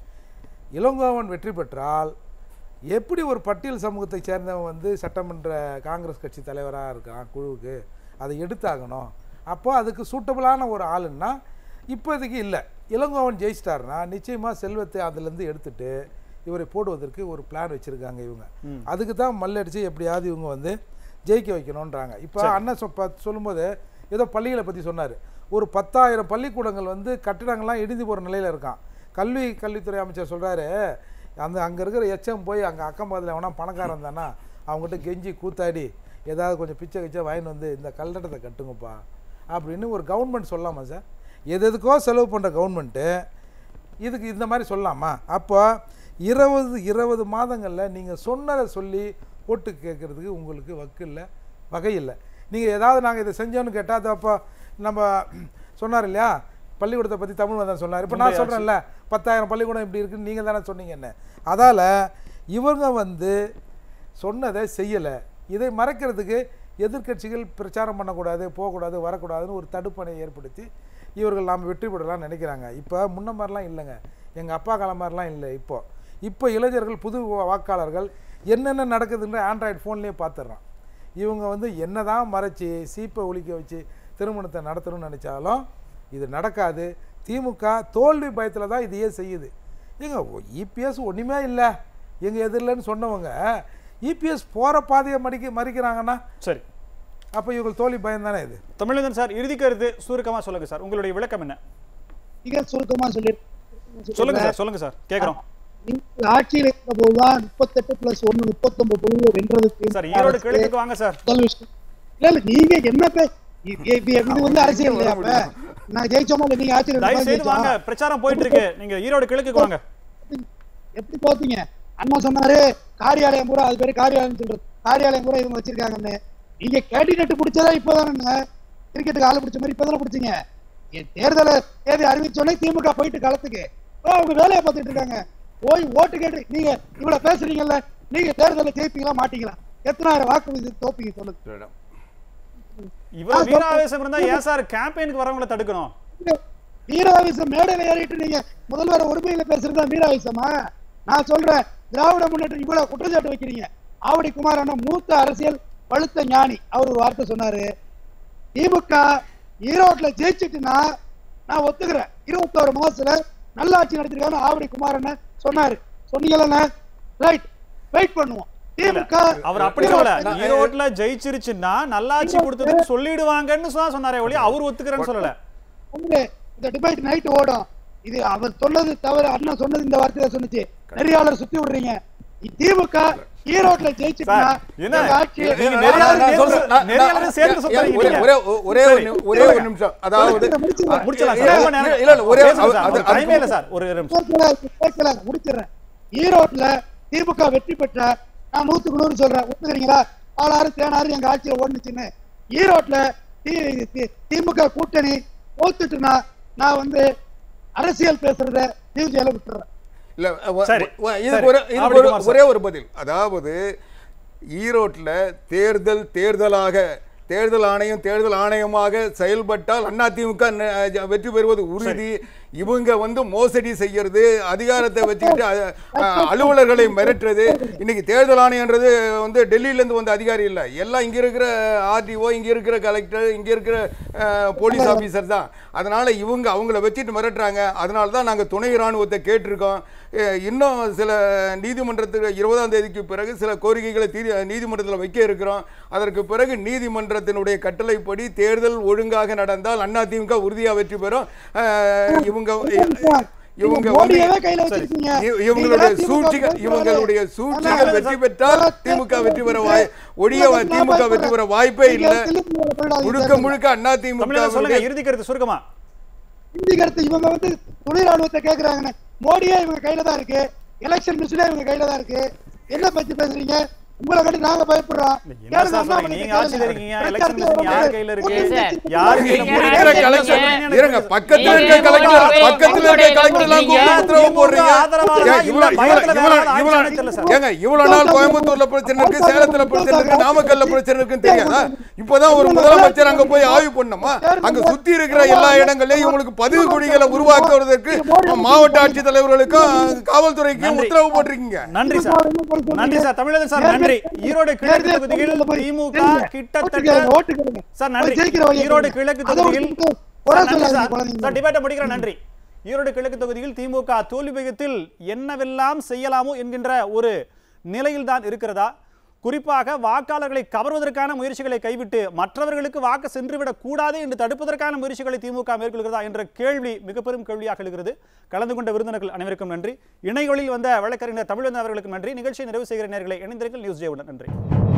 இளங்கோவன் வெற்றி பெற்றால் எப்படி ஒரு பட்டியல் சமூகத்தை சேர்ந்தவன் வந்து சட்டமன்ற காங்கிரஸ் கட்சி தலைவராக இருக்கான் குழுவுக்கு அதை எடுத்தாகணும் அப்போ அதுக்கு சூட்டபிளான ஒரு ஆளுன்னா இப்போதைக்கு இல்லை இளங்கோவன் ஜெயிச்சிட்டாருன்னா நிச்சயமாக செல்வத்தை அதுலேருந்து எடுத்துட்டு இவரை போடுவதற்கு ஒரு பிளான் வச்சுருக்காங்க இவங்க அதுக்கு தான் மல்லடிச்சு எப்படியாவது இவங்க வந்து ஜெயிக்க வைக்கணுன்றாங்க இப்போ அண்ணன் சொ ப- சொல்லும்போது ஏதோ பள்ளிகளை பற்றி சொன்னார் ஒரு பத்தாயிரம் பள்ளிக்கூடங்கள் வந்து கட்டிடங்கள்லாம் இடிந்து போகிற நிலையில் இருக்கான் கல்வி கல்வித்துறை அமைச்சர் சொல்கிறாரு அந்த அங்கே இருக்கிற எச்சம் போய் அங்கே அக்கம் பக்கத்தில் எவனா பணக்காரன் தானா அவங்ககிட்ட கெஞ்சி கூத்தாடி ஏதாவது கொஞ்சம் பிச்சை கிச்சை வாங்கிட்டு வந்து இந்த கல்லடத்தை கட்டுங்கப்பா அப்படின்னு ஒரு கவர்மெண்ட் சொல்லலாமா சார் எது எதுக்கோ செலவு பண்ணுற கவர்மெண்ட்டு இதுக்கு இந்த மாதிரி சொல்லலாமா அப்போ இருபது இருபது மாதங்களில் நீங்கள் சொன்னதை சொல்லி ஓட்டு கேட்குறதுக்கு உங்களுக்கு வக்கு இல்லை வகை இல்லை நீங்கள் ஏதாவது நாங்கள் இதை செஞ்சோன்னு கேட்டால் அது அப்போ நம்ம சொன்னார் இல்லையா பள்ளிக்கூடத்தை பற்றி தமிழ் தான் சொன்னார் இப்போ நான் சொல்கிறேன்ல பத்தாயிரம் பள்ளிக்கூடம் இப்படி இருக்குன்னு நீங்கள் தானே சொன்னீங்க என்ன அதால் இவங்க வந்து சொன்னதை செய்யலை இதை மறைக்கிறதுக்கு எதிர்க்கட்சிகள் பிரச்சாரம் பண்ணக்கூடாது போகக்கூடாது வரக்கூடாதுன்னு ஒரு தடுப்பணை ஏற்படுத்தி இவர்கள் நாம் வெற்றி பெறலாம்னு நினைக்கிறாங்க இப்போ முன்ன மாதிரிலாம் இல்லைங்க எங்கள் அப்பா காலம் மாதிரிலாம் இல்லை இப்போ இப்போ இளைஞர்கள் புது வா- வாக்காளர்கள் என்னென்ன நடக்குதுன்ற ஆண்ட்ராய்டு ஃபோன்லேயே பார்த்துடுறான் இவங்க வந்து என்னதான் மறைச்சி சீப்பை ஒழிக்க வச்சு திருமணத்தை நடத்தணும்னு நினச்சாலும் இது நடக்காது திமுக தோல்வி பயத்தில் தான் இதையே செய்யுது ஏங்க இபிஎஸ் ஒன்றுமே இல்லை எங்கள் எதிரில்னு சொன்னவங்க இபிஎஸ் போகிற பாதையை மடிக்க மறிக்கிறாங்கன்னா சரி அப்போ இவங்க தோல்வி பயம் தானே இது தமிழந்தன் சார் இறுதி கருத்து சுருக்கமா சொல்லுங்க சார் உங்களுடைய விளக்கம் என்ன மிக சுருக்கமா சொல்லி சொல்லுங்க சார் சொல்லுங்க சார் கேக்குறோம் இந்த ஆட்சியில் இருந்த போதுதான் முப்பத்தெட்டு பிளஸ் ஒண்ணு முப்பத்தொன்பது தொகுதியை வென்றதுக்கு சார் ஈரோடு கிழக்குக்கு வாங்க சார் முதல் விஷயம் இல்ல இல்ல நீங்க என்ன பே இ- இ- இது இது வந்து அரசியல் இல்லையா அப்ப நான் ஜெயிச்சோமோ இல்ல நீங்க ஆட்சியில் தயவு இருந்தா செய்து வாங்க ஜெயிச்சோம். பிரச்சாரம் போயிட்டு இருக்கு நீங்க ஈரோடு கிழக்குக்கு வாங்க எப்படி போத்தீங்க அண்ணா சொன்னாரு காரியாலயம் பூரா அது பேரு காரியாலயம் சொல்றது காரியாலயம் பூரா இவங்க வச்சிருக்காங்கன்னு நீங்க கேண்டிடேட் பிடிச்சதா இப்பதானே கிரிக்கெட்டுக்கு ஆளு பிடிச்ச மாதிரி இப்பதானே பிடிச்சீங்க என் தேர்தலை தேதி அறிவிச்சோடனே திமுக போயிட்டு களத்துக்கு போய் அவங்க வேலையை பார்த்துட்டு இருக்காங்க போய் ஓட்டு கேட்டு நீங்க இவ்வளவு பேசுறீங்கல்ல நீங்க தேர்தலை ஜெயிப்பீங்களா மாட்டீங்களா எத்தனாயிரம் வாக்கு விகிதம் தோப்பீங்க சொல்லுங்க இவ்வளவு வீராவேசம் இருந்தா ஏன் சார் கேம்பெயினுக்கு வரவங்களை தடுக்கணும் வீராவேசம் மேடையில ஏறிட்டு நீங்க முதல்வர் உரிமையில பேசுறதா வீராவேசமா நான் சொல்றேன் திராவிட முன்னேற்றம் இவ்வளவு குற்றச்சாட்டு வைக்கிறீங்க ஆவடி குமார் அண்ணன் மூத்த அரசியல் பழுத்த ஞானி அவர் ஒரு வார்த்தை சொன்னாரு திமுக ஈரோட்ல ஜெயிச்சிட்டுனா நான் ஒத்துக்கிறேன் இருபத்தோரு மாசத்துல நல்லாட்சி நடத்திருக்கான்னு ஆவடி குமார் அண்ணன் சொன்னாரு சொன்னீங்களா ரைட் வெயிட் பண்ணுவோம் திமுக அவர் அப்படி சொல்லல ஈரோட்ல ஜெயிச்சிருச்சுன்னா நல்லாட்சி கொடுத்ததுன்னு சொல்லிடுவாங்கன்னு தான் சொன்னாரே ஒழிய அவர் ஒத்துக்கிறேன்னு சொல்லல உண்மையிலே இந்த டிபேட் நைட் ஓடும் இது அவர் சொன்னது தவிர அண்ணன் சொன்னது இந்த வார்த்தையை சொன்னுச்சு நெறியாளர் சுத்தி விடுறீங்க இ- திமுக ஈரோட்ல ஜெயிச்சுட்டா சார், என்ன? எங்க ஆட்சி நீங்க நான் நெறியாளர் நான் சேர்ந்து சொல்றேன். நான் நெறியாளர் சேர்ந்து சுத்துறீங்க ஒரே நீங்க. ஒரே ஒரே ஒரு சரி. நி- ஒரே ஒரு நிமிஷம் அதாவது முடிச்சிடலாம், முடிச்சலாம் இல்ல, சார் ரொம்ப நேரம் இல்ல, இல்ல, ஒரே பேசுங்க சார். அது- ஒரு அது- டைமே இல்ல சார் ஒரு நிமிஷம் கேட்கல, கேட்கல, முடிச்சிடுறேன் ஈரோட்ல திமுக வெற்றி பெற்ற நான் நூத்துக்கு நூறு சொல்றேன் ஒத்துக்கிறீங்களா ஆளாறு தேனாறு எங்க ஆட்சியில ஓடுனுச்சுன்னு ஈரோட்ல தி- தி- திமுக கூட்டணி தோத்துட்டுனா நான் வந்து அரசியல் பேசுறத நியூஸ் விட்டுறேன் இல்ல வ- சரி, வ- சரி. இதுக்கு ஒரு இதுக்கு ஆவடி ஒரு குமார் சார். ஒரே ஒரு பதில் அதாவது ஈரோட்ல தேர்தல் தேர்தலாக தேர்தல் ஆணையம் தேர்தல் ஆணையமாக செயல்பட்டால் அதிமுக ந- ஜ- வெற்றி பெறுவது உறுதி இவங்க வந்து மோசடி செய்யறது அதிகாரத்தை வச்சுக்கிட்டு அ- அ- அலுவலர்களை மிரட்டுறது இன்னைக்கு தேர்தல் ஆணையன்றது வந்து டெல்லியில இருந்து வந்த அதிகாரி இல்ல எல்லாம் இங்க இருக்கிற ஆர்டிஓ இங்க இருக்கிற கலெக்டர் இங்க இருக்கிற அஹ், போலீஸ் ஆபீசர் தான் அதனால இவங்க அவங்கள வச்சுட்டு மிரட்டுறாங்க அதனால தான் நாங்க துணை ராணுவத்தை கேட்டிருக்கோம் அஹ், இன்னும் சில நீதிமன்றத்துக்கு இருபதாம் தேதிக்கு பிறகு சில கோரிக்கைகளை தீ நீதிமன்றத்தில் வைக்க இருக்கிறோம் அதற்கு பிறகு நீதிமன்றத்தினுடைய கட்டளைப்படி தேர்தல் ஒழுங்காக நடந்தால் அதிமுக உறுதியா வெற்றி பெறும் அஹ், இவங்க இவங்க வந்து மோடியவே கையில வச்சிருக்கீங்க இவ- இவங்களுடைய நீங்க திமுக சூழ்ச்சிகள் வெற்றி இவங்களுடைய பெறாது. சூழ்ச்சிகள் ஆனா, வெற்றி பெற்றால் திமுக வெற்றி பெற வாய் ஒழிய வ- திமுக வெற்றி பெற வாய்ப்பே நீங்க இல்லை திமுக வை போயிடாதீங்க முழுக்க தேர்தல்ல. முழுக்க அண்ணா தமிழக சொல்லுங்க திமுக இறுதி கருத்து சுருக்கமா இந்தி கருத்து இவங்க வந்து துணை ராணுவத்தை கேக்குறாங்கன்னு மோடியே இவங்க கையில தான் இருக்கு எலெக்ஷன் மிஷினே இவங்க கையில தான் இருக்கு என்ன பத்தி பேசுறீங்க உங்களை கட்டி நாங்க பயப்படுறோம் என்ன கேளுங்க, சார் அண்ணாமலை சொல்றீங்க? நீங்க கேளுங்க. ஆட்சியில இருக்கீங்க. பிரச்சாரத்துல election machine யார் வந்து கையில இருக்கு? ஓட்டு சார், கேட்க யார் நீங்க கையில இருக்கிற முடிக்கிற கலெக்டர் கலெக்டர் இருங்க பக்கத்துல நீங்க இருக்க கலெக்டர் உங்களுடைய- பக்கத்துல இருக்க உங்களுடைய கலெக்டர் எல்லாம் நீங்க கூப்பிட்டு உத்தரவு போடுறீங்க ஆதரவாளரா ஏன் இவ்வளவு- இல்ல பயத்துல இவ்வளவு- வேற ஆள் இவ்வளவு- ஆட்சி நடத்தல சார். ஏங்க இவ்வளவு நாள் கோயம்புத்தூர்ல பிரச்சனை இருக்கு சேலத்துல பிரச்சனை இருக்கு நாமக்கல்ல பிரச்சனை இருக்குன்னு தெரியாதா இப்பதான் ஒரு முதலமைச்சர் அங்க போய் ஆய்வு பண்ணோமா அங்க சுத்தி இருக்கிற எல்லா இடங்களையும் இவங்களுக்கு பதிவு குழிகளை உருவாக்குவதற்கு மாவட்ட ஆட்சித்தலைவர்களுக்கும் காவல்துறைக்கும் நன்றி. உத்தரவு போட்டிருக்கீங்க நன்றி சார் நன்றி சார் தமிழக சார் நன்றி ஈரோடு கிழக்கு தொகுதியில் திமுக கிட்டத்தட்ட சார் நன்றி ஈரோடு கிழக்கு தொகுதியில் சார், நன்றி சார். சார் டிபேட்டை முடிக்கிறேன் நன்றி ஈரோடு கிழக்கு தொகுதியில் திமுக தோல்வி விகிதத்தில் என்னவெல்லாம் செய்யலாமோ என்கின்ற ஒரு நிலையில் தான் இருக்கிறதா குறிப்பாக வாக்காளர்களை கவர்வதற்கான முயற்சிகளை கைவிட்டு மற்றவர்களுக்கு வாக்கு சென்றுவிடக் கூடாது என்று தடுப்பதற்கான முயற்சிகளை திமுக மேற்கொள்கிறதா என்ற கேள்வி மிக பெரும் கேள்வியாக எழுகிறது கலந்து கொண்ட விருந்தினர்கள் அனைவருக்கும் நன்றி இணைகளில் வந்த வழக்கறிஞர் தமிழ்வந்த அவர்களுக்கும் நன்றி நிகழ்ச்சியை நிறைவு செய்கிற நேர்களை இணைந்திருங்கள் நியூஸ் ஜேவுடன் நன்றி